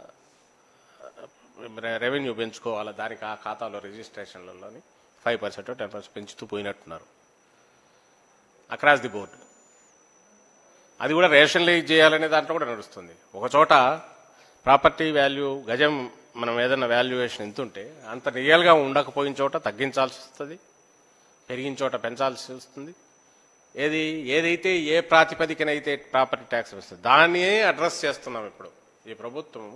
రె- రెవెన్యూ పెంచుకోవాలి దానికి ఆ ఖాతాలో రిజిస్ట్రేషన్లలోని ఫైవ్ పర్సెంట్ టెన్ పర్సెంట్ పెంచుతూ పోయినట్టున్నారు అక్రాస్ ది బోర్డు అది కూడా రేషనలైజ్ చేయాలనే దాంట్లో కూడా నడుస్తుంది ఒక చోట ప్రాపర్టీ వాల్యూ గజం మనం ఏదైనా వాల్యుయేషన్ ఎంత ఉంటే అంత రియల్గా ఉండకపోయిన చోట తగ్గించాల్సి వస్తుంది పెరిగిన చోట పెంచాల్సి వస్తుంది ఏది ఏదైతే ఏ ప్రాతిపదికనైతే ప్రాపర్టీ ట్యాక్స్ వస్తుంది దాన్ని అడ్రస్ చేస్తున్నాం ఇప్పుడు ఈ ప్రభుత్వము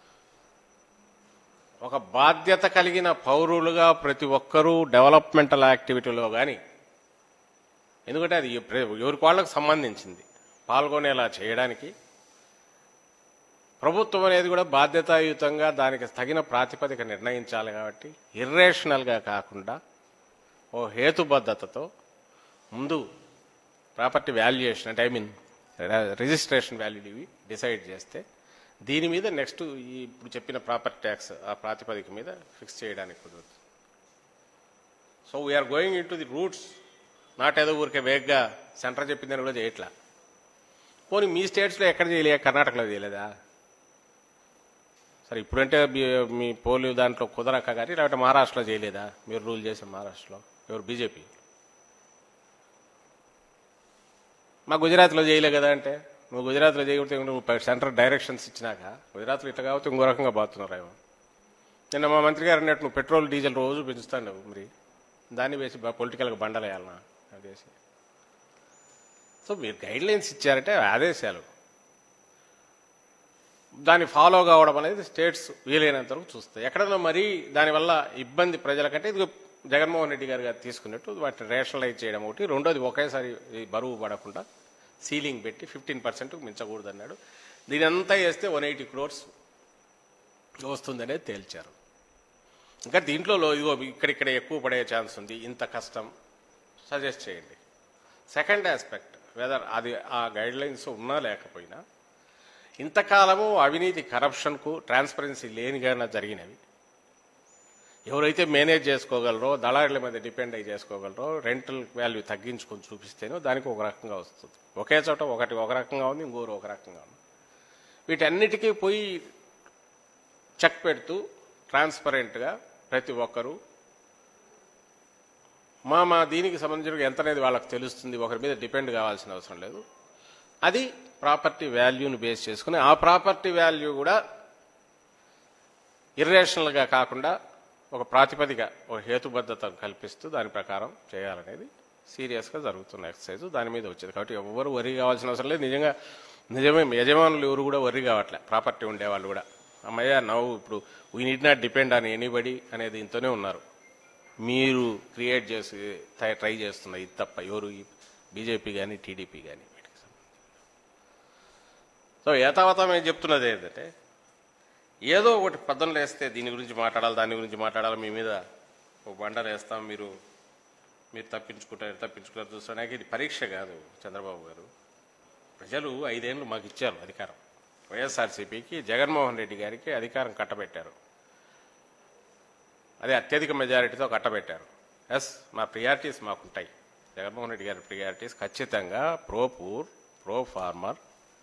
ఒక బాధ్యత కలిగిన పౌరులుగా ప్రతి ఒక్కరూ డెవలప్మెంటల్ యాక్టివిటీలో కానీ ఎందుకంటే అది ప్ర- ఎవరికి వాళ్ళకు సంబంధించింది పాల్గొనేలా చేయడానికి ప్రభుత్వం అనేది కూడా బాధ్యతాయుతంగా దానికి తగిన ప్రాతిపదిక నిర్ణయించాలి కాబట్టి ఇర్రేషనల్గా కాకుండా ఓ హేతుబద్ధతతో ముందు ప్రాపర్టీ వాల్యుయేషన్ అంటే ఐ మీన్ రిజిస్ట్రేషన్ వాల్యూ ఇవి డిసైడ్ చేస్తే దీని మీద నెక్స్ట్ ఈ ఇప్పుడు చెప్పిన ప్రాపర్టీ ట్యాక్స్ ఆ ప్రాతిపదిక మీద ఫిక్స్ చేయడానికి కుదరదు so we are going into the roots not ఏదో ఊరికే వేగ్గా సెంటర్ చెప్పిందని కూడా చేయట్లా పోనీ మీ స్టేట్స్లో ఎక్కడ చేయలే కర్ణాటకలో చేయలేదా సరే ఇప్పుడంటే మీ- మీ పోలు దాంట్లో కుదరక కానీ లేకపోతే మహారాష్ట్రలో చేయలేదా మీరు రూల్ చేసిన మహారాష్ట్రలో ఎవరు బీజేపీ మా గుజరాత్లో చేయలే కదా అంటే నువ్వు గుజరాత్లో చేయకపోతే నువ్వు పై- సెంటర్ డైరెక్షన్స్ ఇచ్చినాక గుజరాత్లో ఇట్లా కాబట్టి ఇంకో రకంగా బాగుతున్నారు ఏమో నిన్న మా మంత్రి గారు అన్నట్టు నువ్వు పెట్రోల్ డీజిల్ రోజు పెంచుతాడు మరి దాన్ని వేసి బా- పొలిటికల్గా బండలేయాలనా అదేసి సో మీరు గైడ్ లైన్స్ ఇచ్చారంటే ఆదేశాలు దాన్ని ఫాలో కావడం అనేది స్టేట్స్ వీలైనంత వరకు చూస్తాయి ఎక్కడన్నా మరీ దానివల్ల ఇబ్బంది ప్రజలకంటే ఇది జగన్మోహన్ రెడ్డి గారు గారు తీసుకున్నట్టు వాటిని రేషనలైజ్ చేయడం ఒకటి రెండోది ఒకేసారి ఈ బరువు పడకుండా సీలింగ్ పెట్టి ఫిఫ్టీన్ పర్సెంట్ మించకూడదు అన్నాడు దీని అంతా వేస్తే వన్ ఎయిటీ క్రోర్స్ వస్తుందనేది తేల్చారు ఇంకా దీంట్లో లో- ఇదిగో ఇక్కడిక్కడ ఎక్కువ పడే ఛాన్స్ ఉంది ఇంత కష్టం సజెస్ట్ చేయండి సెకండ్ ఆస్పెక్ట్ వెదర్ అది ఆ గైడ్ లైన్స్ ఉన్నా లేకపోయినా ఇంతకాలము అవినీతి కరప్షన్కు ట్రాన్స్పరెన్సీ లేనిగా జరిగినవి ఎవరైతే మేనేజ్ చేసుకోగలరో దళారుల మీద డిపెండ్ అయ్యి చేసుకోగలరో రెంటల్ వాల్యూ తగ్గించుకొని చూపిస్తేనో దానికి ఒక రకంగా వస్తుంది ఒకే చోట ఒకటి ఒక రకంగా ఉంది ఇంకోరు ఒక రకంగా ఉంది వీటన్నిటికీ పోయి చెక్ పెడుతూ ట్రాన్స్పరెంట్గా ప్రతి ఒక్కరూ మా మా దీనికి సంబంధించిన ఎంత అనేది వాళ్ళకి తెలుస్తుంది ఒకరి మీద డిపెండ్ కావాల్సిన అవసరం లేదు అది ప్రాపర్టీ వాల్యూని బేస్ చేసుకుని ఆ ప్రాపర్టీ వాల్యూ కూడా ఇర్రేషనల్గా కాకుండా ఒక ప్రాతిపదిక ఒక హేతుబద్ధత కల్పిస్తూ దాని ప్రకారం చేయాలనేది సీరియస్గా జరుగుతున్న ఎక్సర్సైజ్ దాని మీద వచ్చేది కాబట్టి ఎవరు వరి కావాల్సిన అవసరం లేదు నిజంగా నిజమే యజమానులు ఎవరు కూడా వరి కావట్లే ప్రాపర్టీ ఉండేవాళ్ళు కూడా అమ్మయ్య నవ్వు ఇప్పుడు we need not depend on anybody అనేది ఇంతనే ఉన్నారు మీరు క్రియేట్ చేసి ట్రై- ట్రై చేస్తున్న ఇది తప్ప ఎవరు బీజేపీ కానీ టీడీపీ కానీ వీటికి సంబంధించి. సో ఏతావతం ఏం చెప్తున్నది ఏంటంటే ఏదో ఒకటి పద్దం వేస్తే దీని గురించి మాట్లాడాలి దాని గురించి మాట్లాడాలి మీ మీద ఒక బండ వేస్తాం మీరు మీరు తప్పించుకుంటారు తప్పించుకుంటారు చూస్తానికి ఇది పరీక్ష కాదు చంద్రబాబు గారు ప్రజలు ఐదేళ్లు మాకు ఇచ్చారు అధికారం వైఎస్ఆర్సీపీకి జగన్మోహన్ రెడ్డి గారికి అధికారం కట్టబెట్టారు అదే అత్యధిక మెజారిటీతో కట్టబెట్టారు ఎస్ మా ప్రియారిటీస్ మాకుంటాయి జగన్మోహన్ రెడ్డి గారి ప్రియారిటీస్ ఖచ్చితంగా pro poor pro farmer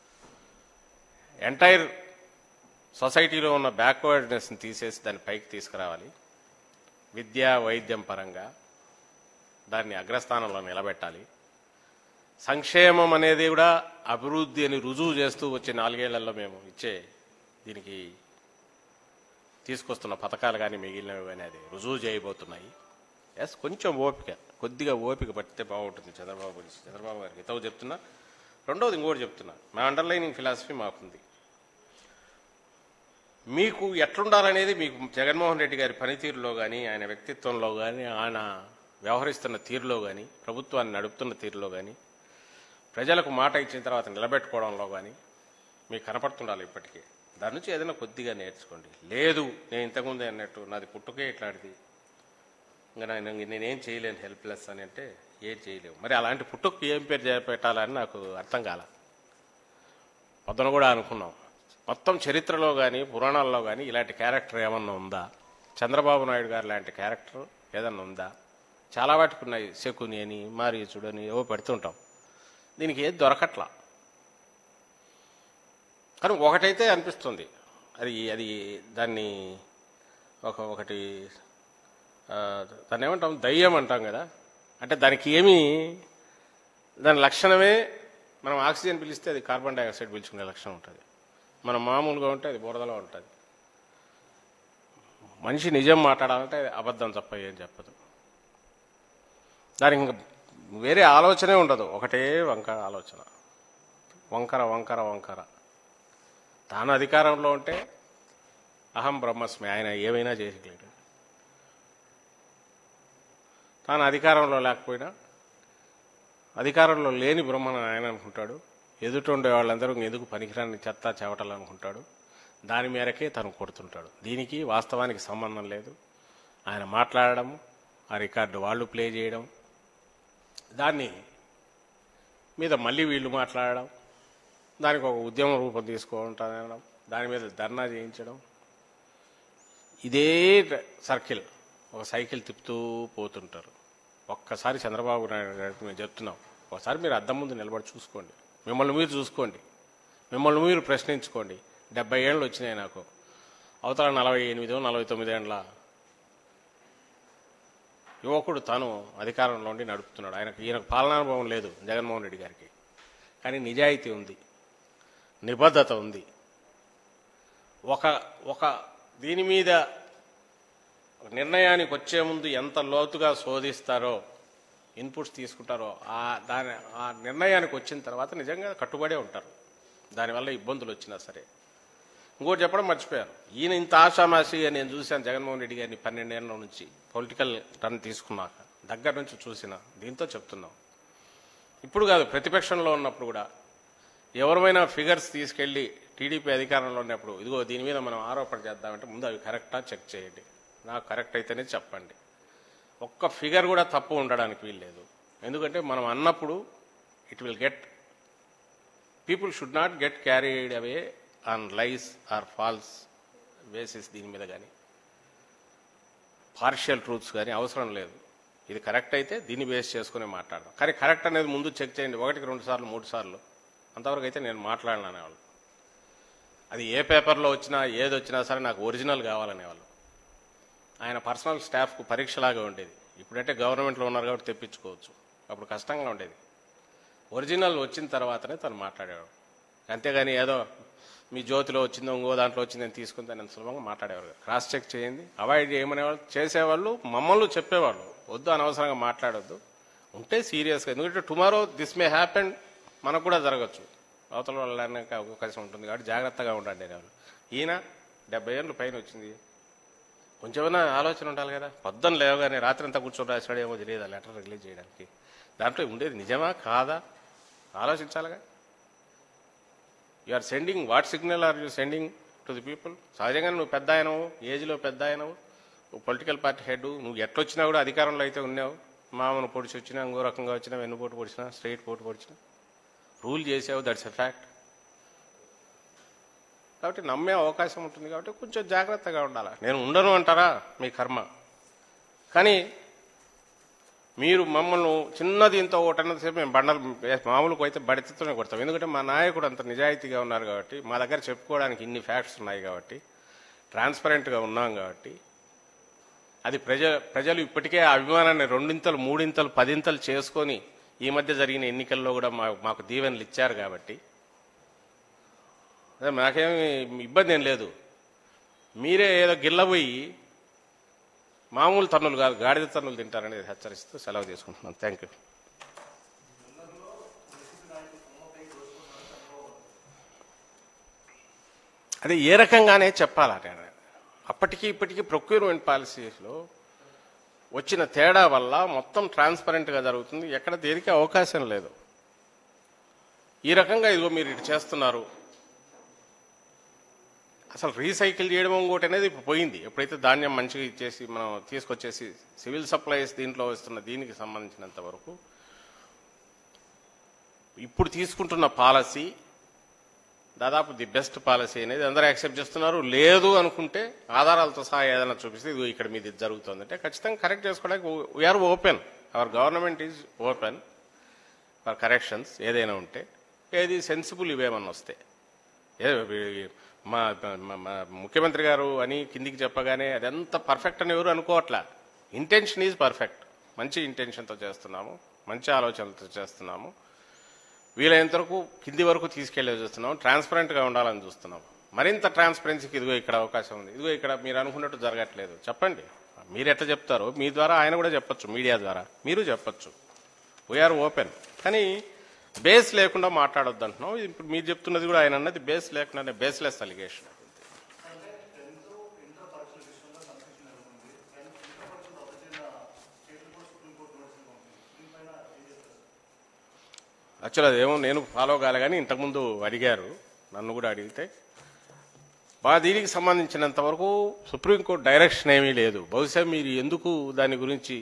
entire సొసైటీలో ఉన్న బ్యాక్వర్డ్నెస్ని తీసేసి దాన్ని పైకి తీసుకురావాలి విద్య వైద్యం పరంగా దాన్ని అగ్రస్థానంలో నిలబెట్టాలి సంక్షేమం అనేది కూడా అభివృద్ధి అని రుజువు చేస్తూ వచ్చే నాలుగేళ్లలో మేము ఇచ్చే దీనికి తీసుకొస్తున్న పథకాలు కానీ మిగిలినవి కానీ అది రుజువు చేయబోతున్నాయి ఎస్ కొంచెం ఓపిక కొద్దిగా ఓపిక పట్టితే బాగుంటుంది చంద్రబాబు గురించి చంద్రబాబు గారికి ఇతవు చెప్తున్నా రెండవది ఇంకోటి చెప్తున్నా మా అండర్లైనింగ్ ఫిలాసఫీ మాకుంది మీకు ఎట్లుండాలనేది మీకు జగన్మోహన్ రెడ్డి గారి పనితీరులో కానీ ఆయన వ్యక్తిత్వంలో కానీ ఆయన వ్యవహరిస్తున్న తీరులో కానీ ప్రభుత్వాన్ని నడుపుతున్న తీరులో కానీ ప్రజలకు మాట ఇచ్చిన తర్వాత నిలబెట్టుకోవడంలో కానీ మీకు కనపడుతుండాలి ఇప్పటికీ దాని నుంచి ఏదైనా కొద్దిగా నేర్చుకోండి లేదు నేను ఇంతకుముందే అన్నట్టు నాది పుట్టుకే ఇట్లాంటిది ఇంకా నేను నేనేం చేయలేను హెల్ప్లెస్ అని అంటే ఏం చేయలేవు మరి అలాంటి పుట్టుకు ఏం పేరు చే- పెట్టాలని నాకు అర్థం కాల పొద్దున కూడా అనుకున్నాం మొత్తం చరిత్రలో కానీ పురాణాల్లో కానీ ఇలాంటి క్యారెక్టర్ ఏమన్నా ఉందా చంద్రబాబు నాయుడు గారు లాంటి క్యారెక్టర్ ఏదన్నా ఉందా చాలా వాటికి ఉన్నాయి శకుని అని మారీచుడు అని ఏవో పెడుతుంటాం దీనికి ఏది దొరకట్లా కానీ ఒకటైతే అనిపిస్తుంది అది అది దాన్ని ఒక ఒకటి ఆ, దాన్ని ఏమంటాం దయ్యం అంటాం కదా అంటే దానికి ఏమీ దాని లక్షణమే మనం ఆక్సిజన్ పిలిస్తే అది కార్బన్ డైఆక్సైడ్ పీల్చుకునే లక్షణం ఉంటుంది మనం మామూలుగా ఉంటే అది బురదలో ఉంటుంది మనిషి నిజం మాట్లాడాలంటే అది అబద్ధం తప్ప ఏం చెప్పదు దానికి ఇంకా వేరే ఆలోచనే ఉండదు ఒకటే వంకర ఆలోచన వంకర వంకర వంకర తాను అధికారంలో ఉంటే అహం బ్రహ్మస్మి ఆయన ఏమైనా చేయగలిగాడు తాను అధికారంలో లేకపోయినా అధికారంలో లేని బ్రహ్మను ఆయన అనుకుంటాడు ఎదుట ఉండే వాళ్ళందరూ ఎందుకు పనికిరాని చెత్త చెవటలు అనుకుంటాడు దాని మేరకే తను కొడుతుంటాడు దీనికి వాస్తవానికి సంబంధం లేదు ఆయన మాట్లాడడం ఆ రికార్డు వాళ్ళు ప్లే చేయడం దాన్ని మీద మళ్ళీ వీళ్ళు మాట్లాడడం దానికి ఒక ఉద్యమ రూపం తీసుకుంటానడం దాని మీద ధర్నా చేయించడం ఇదే సర్కిల్ ఒక సైకిల్ తిప్పుతూ పోతుంటారు ఒక్కసారి చంద్రబాబు నాయుడు గారికి మేము చెప్తున్నాం ఒకసారి మీరు అద్దం ముందు నిలబడి చూసుకోండి మిమ్మల్ని మీరు చూసుకోండి మిమ్మల్ని మీరు ప్రశ్నించుకోండి డెబ్బై ఏళ్ళు వచ్చినాయి నాకు అవతల నలభై ఎనిమిదో నలభై తొమ్మిది ఏళ్ళ యువకుడు తాను అధికారంలో ఉండి నడుపుతున్నాడు ఆయనకు ఈయనకు పాలనానుభవం లేదు జగన్మోహన్ రెడ్డి గారికి కానీ నిజాయితీ ఉంది నిబద్ధత ఉంది ఒక ఒక దీని మీద నిర్ణయానికి వచ్చే ముందు ఎంత లోతుగా శోధిస్తారో ఇన్పుట్స్ తీసుకుంటారో ఆ దాని ఆ నిర్ణయానికి వచ్చిన తర్వాత నిజంగా కట్టుబడే ఉంటారు దానివల్ల ఇబ్బందులు వచ్చినా సరే ఇంకోటి చెప్పడం మర్చిపోయారు ఈయన ఇంత ఆషామాషిగా నేను చూశాను జగన్మోహన్ రెడ్డి గారిని పన్నెండేళ్ల నుంచి పొలిటికల్ టర్న్ తీసుకున్నాక దగ్గర నుంచి చూసిన దీంతో చెప్తున్నాం ఇప్పుడు కాదు ప్రతిపక్షంలో ఉన్నప్పుడు కూడా ఎవరిమైనా ఫిగర్స్ తీసుకెళ్లి టీడీపీ అధికారంలో ఉన్నప్పుడు ఇదిగో దీని మీద మనం ఆరోపణ చేద్దామంటే ముందు అవి కరెక్టా చెక్ చేయండి నాకు కరెక్ట్ అయితేనే చెప్పండి ఒక్క ఫిగర్ కూడా తప్పు ఉండడానికి వీల్లేదు ఎందుకంటే మనం అన్నప్పుడు it will get people should not get carried away on lies or false basis దీని మీద కానీ పార్షియల్ ట్రూత్స్ కానీ అవసరం లేదు ఇది కరెక్ట్ అయితే దీన్ని బేస్ చేసుకుని మాట్లాడదాం కానీ కరెక్ట్ అనేది ముందు చెక్ చేయండి ఒకటికి రెండు సార్లు మూడు సార్లు అంతవరకు అయితే నేను మాట్లాడననేవాళ్ళు అది ఏ పేపర్లో వచ్చినా ఏది వచ్చినా సరే నాకు ఒరిజినల్ కావాలనేవాళ్ళు ఆయన పర్సనల్ స్టాఫ్కు పరీక్షలాగా ఉండేది ఇప్పుడంటే గవర్నమెంట్లో ఉన్నారు కాబట్టి తెప్పించుకోవచ్చు అప్పుడు కష్టంగా ఉండేది ఒరిజినల్ వచ్చిన తర్వాతనే తను మాట్లాడేవాడు అంతేగాని ఏదో మీ జ్యోతిలో వచ్చిందో ఇంకో దాంట్లో వచ్చిందని తీసుకుంది అని సులభంగా మాట్లాడేవారు కాదు. క్రాస్ చెక్ చేయండి అవాయిడ్ చేయమనేవాళ్ళు చేసేవాళ్ళు మమ్మల్ని చెప్పేవాళ్ళు వద్దు అనవసరంగా మాట్లాడొద్దు ఉంటే సీరియస్గా ఎందుకంటే టుమారో దిస్ మే హ్యాపెన్ మనకు కూడా జరగచ్చు అవతల వాళ్ళకి అవకాశం ఉంటుంది కాబట్టి జాగ్రత్తగా ఉండండి అనేవాళ్ళు ఈయన డెబ్బై ఏళ్ళు పైన వచ్చింది కొంచెమైనా ఆలోచన ఉండాలి కదా పొద్దున్న లేవగానే రాత్రి అంతా కూర్చొని రాసాడు ఏమో తెలియదు ఆ లెటర్ రిలీజ్ చేయడానికి దాంట్లో ఉండేది నిజమా కాదా ఆలోచించాలిగా you are sending what signal are you sending to the people సహజంగా నువ్వు పెద్ద ఆయనవు ఏజ్లో పెద్ద ఆయనవు నువ్వు పొలిటికల్ పార్టీ హెడ్ నువ్వు ఎట్లొచ్చినా కూడా అధికారంలో అయితే ఉన్నావు మామను పొడిచి వచ్చినా ఇంకో రకంగా వచ్చినా వెన్నుపోటు పొడిచినా స్ట్రైట్ పోటు పొడిచినా రూల్ చేసావు దట్స్ ఎ ఫ్యాక్ట్ కాబట్టి నమ్మే అవకాశం ఉంటుంది కాబట్టి కొంచెం జాగ్రత్తగా ఉండాలి నేను ఉండను అంటారా మీ కర్మ కానీ మీరు మమ్మల్ని చిన్న దీంతో ఒకటన్నది సేపు మేము బండలు మామూలుగా అయితే బడితతోనే కొడతాం ఎందుకంటే మా నాయకుడు అంత నిజాయితీగా ఉన్నారు కాబట్టి మా దగ్గర చెప్పుకోవడానికి ఇన్ని ఫ్యాక్ట్స్ ఉన్నాయి కాబట్టి ట్రాన్స్పరెంట్గా ఉన్నాం కాబట్టి అది ప్రజ ప్రజలు ఇప్పటికే ఆ అభిమానాన్ని రెండింతలు మూడింతలు పదింతలు చేసుకొని ఈ మధ్య జరిగిన ఎన్నికల్లో కూడా మా మాకు దీవెనలు ఇచ్చారు కాబట్టి అదే నాకేమి ఇబ్బంది ఏం లేదు మీరే ఏదో గిల్లబోయి మామూలు తన్నులు కాదు గాడిద తన్నులు తింటారని హెచ్చరిస్తూ సెలవు తీసుకుంటున్నాను థ్యాంక్ యూ అదే ఏ రకంగానే చెప్పాలట అప్పటికి ఇప్పటికీ ప్రొక్యూర్మెంట్ పాలసీస్లో వచ్చిన తేడా వల్ల మొత్తం ట్రాన్స్పరెంట్గా జరుగుతుంది ఎక్కడ దేనికి అవకాశం లేదు ఈ రకంగా ఇదిగో మీరు ఇటు చేస్తున్నారు అసలు రీసైకిల్ చేయడం ఇంకోటి అనేది ఇప్పుడు పోయింది ఎప్పుడైతే ధాన్యం మంచిగా ఇచ్చేసి మనం తీసుకొచ్చేసి సివిల్ సప్లైస్ దీంట్లో వస్తున్న దీనికి సంబంధించినంత వరకు ఇప్పుడు తీసుకుంటున్న పాలసీ దాదాపు ది బెస్ట్ పాలసీ అనేది అందరూ యాక్సెప్ట్ చేస్తున్నారు లేదు అనుకుంటే ఆధారాలతో సహా ఏదైనా చూపిస్తే ఇది ఇక్కడ మీది ఇది జరుగుతుంది అంటే ఖచ్చితంగా కరెక్ట్ చేసుకోవడానికి we are open our government is open for corrections ఏదైనా ఉంటే ఏది సెన్సిబుల్ ఇవేమన్నా వస్తే ఏ మా మా- మా ముఖ్యమంత్రి గారు అని కిందికి చెప్పగానే అదంతా పర్ఫెక్ట్ అని ఎవరు అనుకోవట్లా ఇంటెన్షన్ ఈజ్ పర్ఫెక్ట్ మంచి ఇంటెన్షన్తో చేస్తున్నాము మంచి ఆలోచనలతో చేస్తున్నాము వీలైనంత వరకు కింది వరకు తీసుకెళ్లే చూస్తున్నాం ట్రాన్స్పరెంట్గా ఉండాలని చూస్తున్నాం మరింత ట్రాన్స్పరెన్సీకి ఇదిగో ఇక్కడ అవకాశం ఉంది ఇదిగో ఇక్కడ మీరు అనుకున్నట్టు జరగట్లేదు చెప్పండి మీరు ఎట్లా చెప్తారో మీ ద్వారా ఆయన కూడా చెప్పొచ్చు మీడియా ద్వారా మీరు చెప్పొచ్చు వీఆర్ ఓపెన్ కానీ బేస్ లేకుండా మాట్లాడొద్దు అంటున్నాం ఇది ఇప్పుడు మీరు చెప్తున్నది కూడా ఆయన అన్నది బేస్ లేకుండానే బేస్లెస్ అలిగేషన్ యాక్చువల్ అదేమో నేను ఫాలో కాలే కానీ ఇంతకుముందు అడిగారు నన్ను కూడా అడిగితే మా దీనికి సంబంధించినంత వరకు సుప్రీంకోర్టు డైరెక్షన్ ఏమీ లేదు బహుశా మీరు ఎందుకు దాని గురించి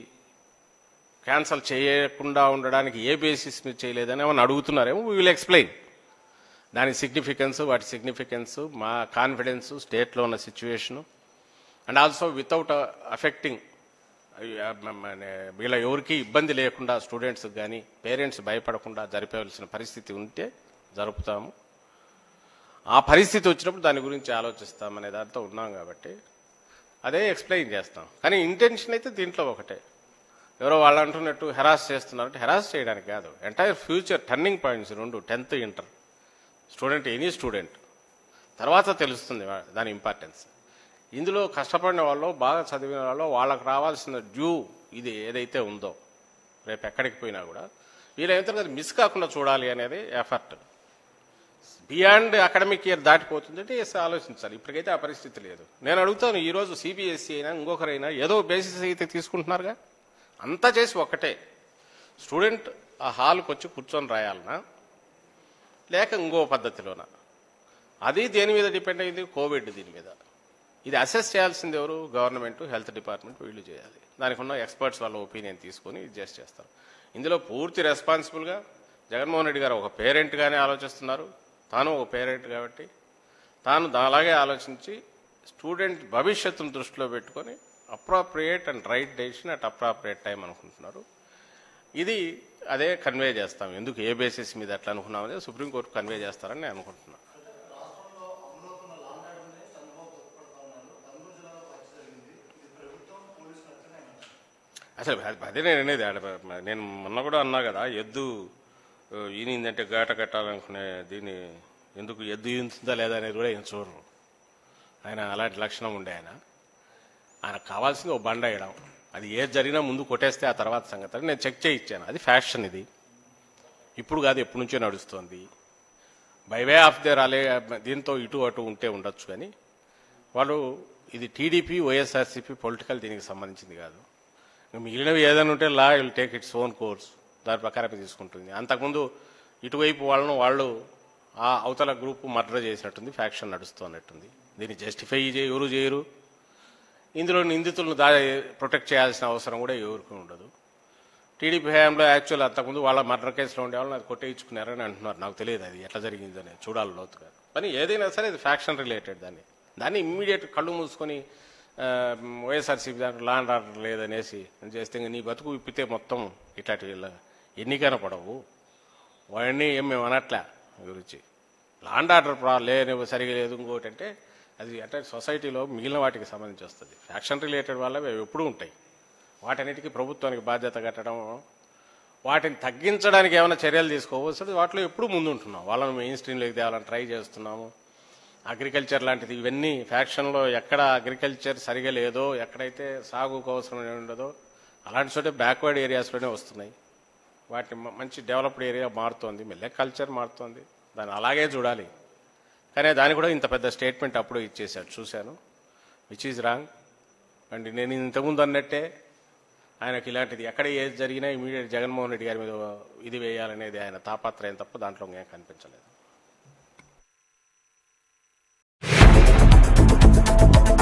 క్యాన్సల్ చేయకుండా ఉండడానికి ఏ బేసిస్ మీద చేయలేదని ఏమని అడుగుతున్నారేమో వీ విల్ ఎక్స్ప్లెయిన్ దాని సిగ్నిఫికెన్స్ వాటి సిగ్నిఫికెన్స్ మా కాన్ఫిడెన్స్ స్టేట్లో ఉన్న situation and also without affecting వీళ్ళ ఎవరికి ఇబ్బంది లేకుండా స్టూడెంట్స్ కానీ పేరెంట్స్ భయపడకుండా జరిపేవలసిన పరిస్థితి ఉంటే జరుపుతాము ఆ పరిస్థితి వచ్చినప్పుడు దాని గురించి ఆలోచిస్తామనే దాంతో ఉన్నాం కాబట్టి అదే ఎక్స్ప్లెయిన్ చేస్తాం కానీ ఇంటెన్షన్ అయితే దీంట్లో ఒకటే ఎవరో వాళ్ళు అంటున్నట్టు హెరాస్ చేస్తున్నారంటే హెరాస్ చేయడానికి కాదు ఎంటైర్ ఫ్యూచర్ టర్నింగ్ పాయింట్స్ రెండు tenth inter student any student తర్వాత తెలుస్తుంది వా- దాని ఇంపార్టెన్స్ ఇందులో కష్టపడిన వాళ్ళు బాగా చదివిన వాళ్ళు వాళ్ళకి రావాల్సిన డ్యూ ఇది ఏదైతే ఉందో రేపు ఎక్కడికి పోయినా కూడా వీళ్ళైతే అది మిస్ కాకుండా చూడాలి అనేది ఎఫర్ట్ బియాండ్ అకాడమిక్ ఇయర్ దాటిపోతుంది అంటే ఎస్ ఆలోచించాలి ఇప్పటికైతే ఆ పరిస్థితి లేదు నేను అడుగుతాను ఈరోజు సిబిఎస్ఈ అయినా ఇంకొకరైనా ఏదో బేసిస్ అయితే తీసుకుంటున్నారుగా అంతా చేసి ఒక్కటే స్టూడెంట్ ఆ హాల్కి వచ్చి కూర్చొని రాయాలనా లేక ఇంకో పద్ధతిలోనా అది దేని మీద డిపెండ్ అయింది కోవిడ్ దీని మీద ఇది అసెస్ చేయాల్సింది ఎవరు గవర్నమెంట్ హెల్త్ డిపార్ట్మెంట్ వీళ్ళు చేయాలి దానికి ఉన్న ఎక్స్పర్ట్స్ వాళ్ళ ఒపీనియన్ తీసుకొని ఇది చేసి చేస్తారు ఇందులో పూర్తి రెస్పాన్సిబుల్గా జగన్మోహన్ రెడ్డి గారు ఒక పేరెంట్గానే ఆలోచిస్తున్నారు తాను ఒక పేరెంట్ కాబట్టి తాను దా- అలాగే ఆలోచించి స్టూడెంట్ భవిష్యత్తును దృష్టిలో పెట్టుకొని appropriate and right decision at appropriate time అనుకుంటున్నారు ఇది అదే కన్వే చేస్తాం ఎందుకు ఏ బేసిస్ మీద అట్లా అనుకున్నాం అనేది సుప్రీంకోర్టు కన్వే చేస్తారని నేను అనుకుంటున్నాను అసలు అది- అదే నేను అనేది ఆడ నేను మొన్న కూడా అన్నా కదా ఎద్దు ఆ, ఈనిందంటే గాట కట్టాలనుకునే దీన్ని ఎందుకు ఎద్దు ఈనుతుందా లేదా అనేది కూడా ఆయన చూడరు ఆయన అలాంటి లక్షణం ఉండే ఆయన ఆయనకు కావాల్సింది ఓ బండ వేయడం అది ఏది జరిగినా ముందు కొట్టేస్తే ఆ తర్వాత సంగతి అని నేను చెక్ చేయించాను అది ఫ్యాషన్ ఇది ఇప్పుడు కాదు ఎప్పటి నుంచో నడుస్తోంది బై వే ఆఫ్ దేర్ అలే దీంతో ఇటు అటు ఉంటే ఉండొచ్చు కానీ వాళ్ళు ఇది టీడీపీ వైఎస్ఆర్సీపీ పొలిటికల్ దీనికి సంబంధించింది కాదు మిగిలినవి ఏదైనా ఉంటే law will take its own course దాని ప్రకారం తీసుకుంటుంది అంతకుముందు ఇటువైపు వాళ్ళను వాళ్ళు ఆ అవతల గ్రూప్ మర్డర్ చేసినట్టుంది ఫ్యాక్షన్ నడుస్తున్నట్టుంది దీన్ని జస్టిఫై చేయ ఎవరు చేయరు ఇందులో నిందితులను దా ప్రొటెక్ట్ చేయాల్సిన అవసరం కూడా ఎవరికి ఉండదు టీడీపీ హయాంలో యాక్చువల్ అంతకుముందు వాళ్ళ మర్డర్ కేసులో ఉండే వాళ్ళని అది కొట్టేయించుకున్నారని అంటున్నారు నాకు తెలియదు అది ఎట్లా జరిగిందని చూడాలి లోతుగా కానీ ఏదైనా సరే ఇది ఫ్యాక్షన్ రిలేటెడ్ దాన్ని దాన్ని ఇమ్మీడియట్ కళ్ళు మూసుకొని ఆ, వైఎస్ఆర్సీపీ దాంట్లో లా అండ్ ఆర్డర్ లేదనేసి చేస్తే ఇంక నీ బతుకు విప్పితే మొత్తం ఇట్లాంటి వీళ్ళ ఎన్నికైనా పడవు వాడిని ఏం మేము అనట్లే గురించి లా అండ్ ఆర్డర్ ప్రా లేని సరిగా లేదు ఇంకోటి అంటే అది అంటే సొసైటీలో మిగిలిన వాటికి సంబంధించి వస్తుంది ఫ్యాక్షన్ రిలేటెడ్ వల్ల అవి ఎప్పుడూ ఉంటాయి వాటన్నిటికీ ప్రభుత్వానికి బాధ్యత కట్టడం వాటిని తగ్గించడానికి ఏమైనా చర్యలు తీసుకోవచ్చు వాటిలో ఎప్పుడు ముందు ఉంటున్నాం వాళ్ళని మెయిన్ స్ట్రీమ్లోకి తేవాలని ట్రై చేస్తున్నాము అగ్రికల్చర్ లాంటిది ఇవన్నీ ఫ్యాక్షన్లో ఎక్కడ అగ్రికల్చర్ సరిగా లేదో ఎక్కడైతే సాగుకు అవసరం ఉండదో అలాంటి చోటే బ్యాక్వర్డ్ ఏరియాస్లోనే వస్తున్నాయి వాటిని మ- మంచి డెవలప్డ్ ఏరియా మారుతోంది మెల్లె కల్చర్ మారుతోంది దాన్ని అలాగే చూడాలి కానీ దాని కూడా ఇంత పెద్ద స్టేట్మెంట్ అప్పుడు ఇచ్చేశాడు చూశాను విచ్ ఈజ్ రాంగ్ అండ్ నేను ఇంతకుముందు అన్నట్టే ఆయనకి ఇలాంటిది ఎక్కడ ఏది జరిగినా ఇమీడియట్ జగన్మోహన్ రెడ్డి గారి మీద ఇది వేయాలనేది ఆయన తాపత్రయం తప్ప దాంట్లో ఏం కనిపించలేదు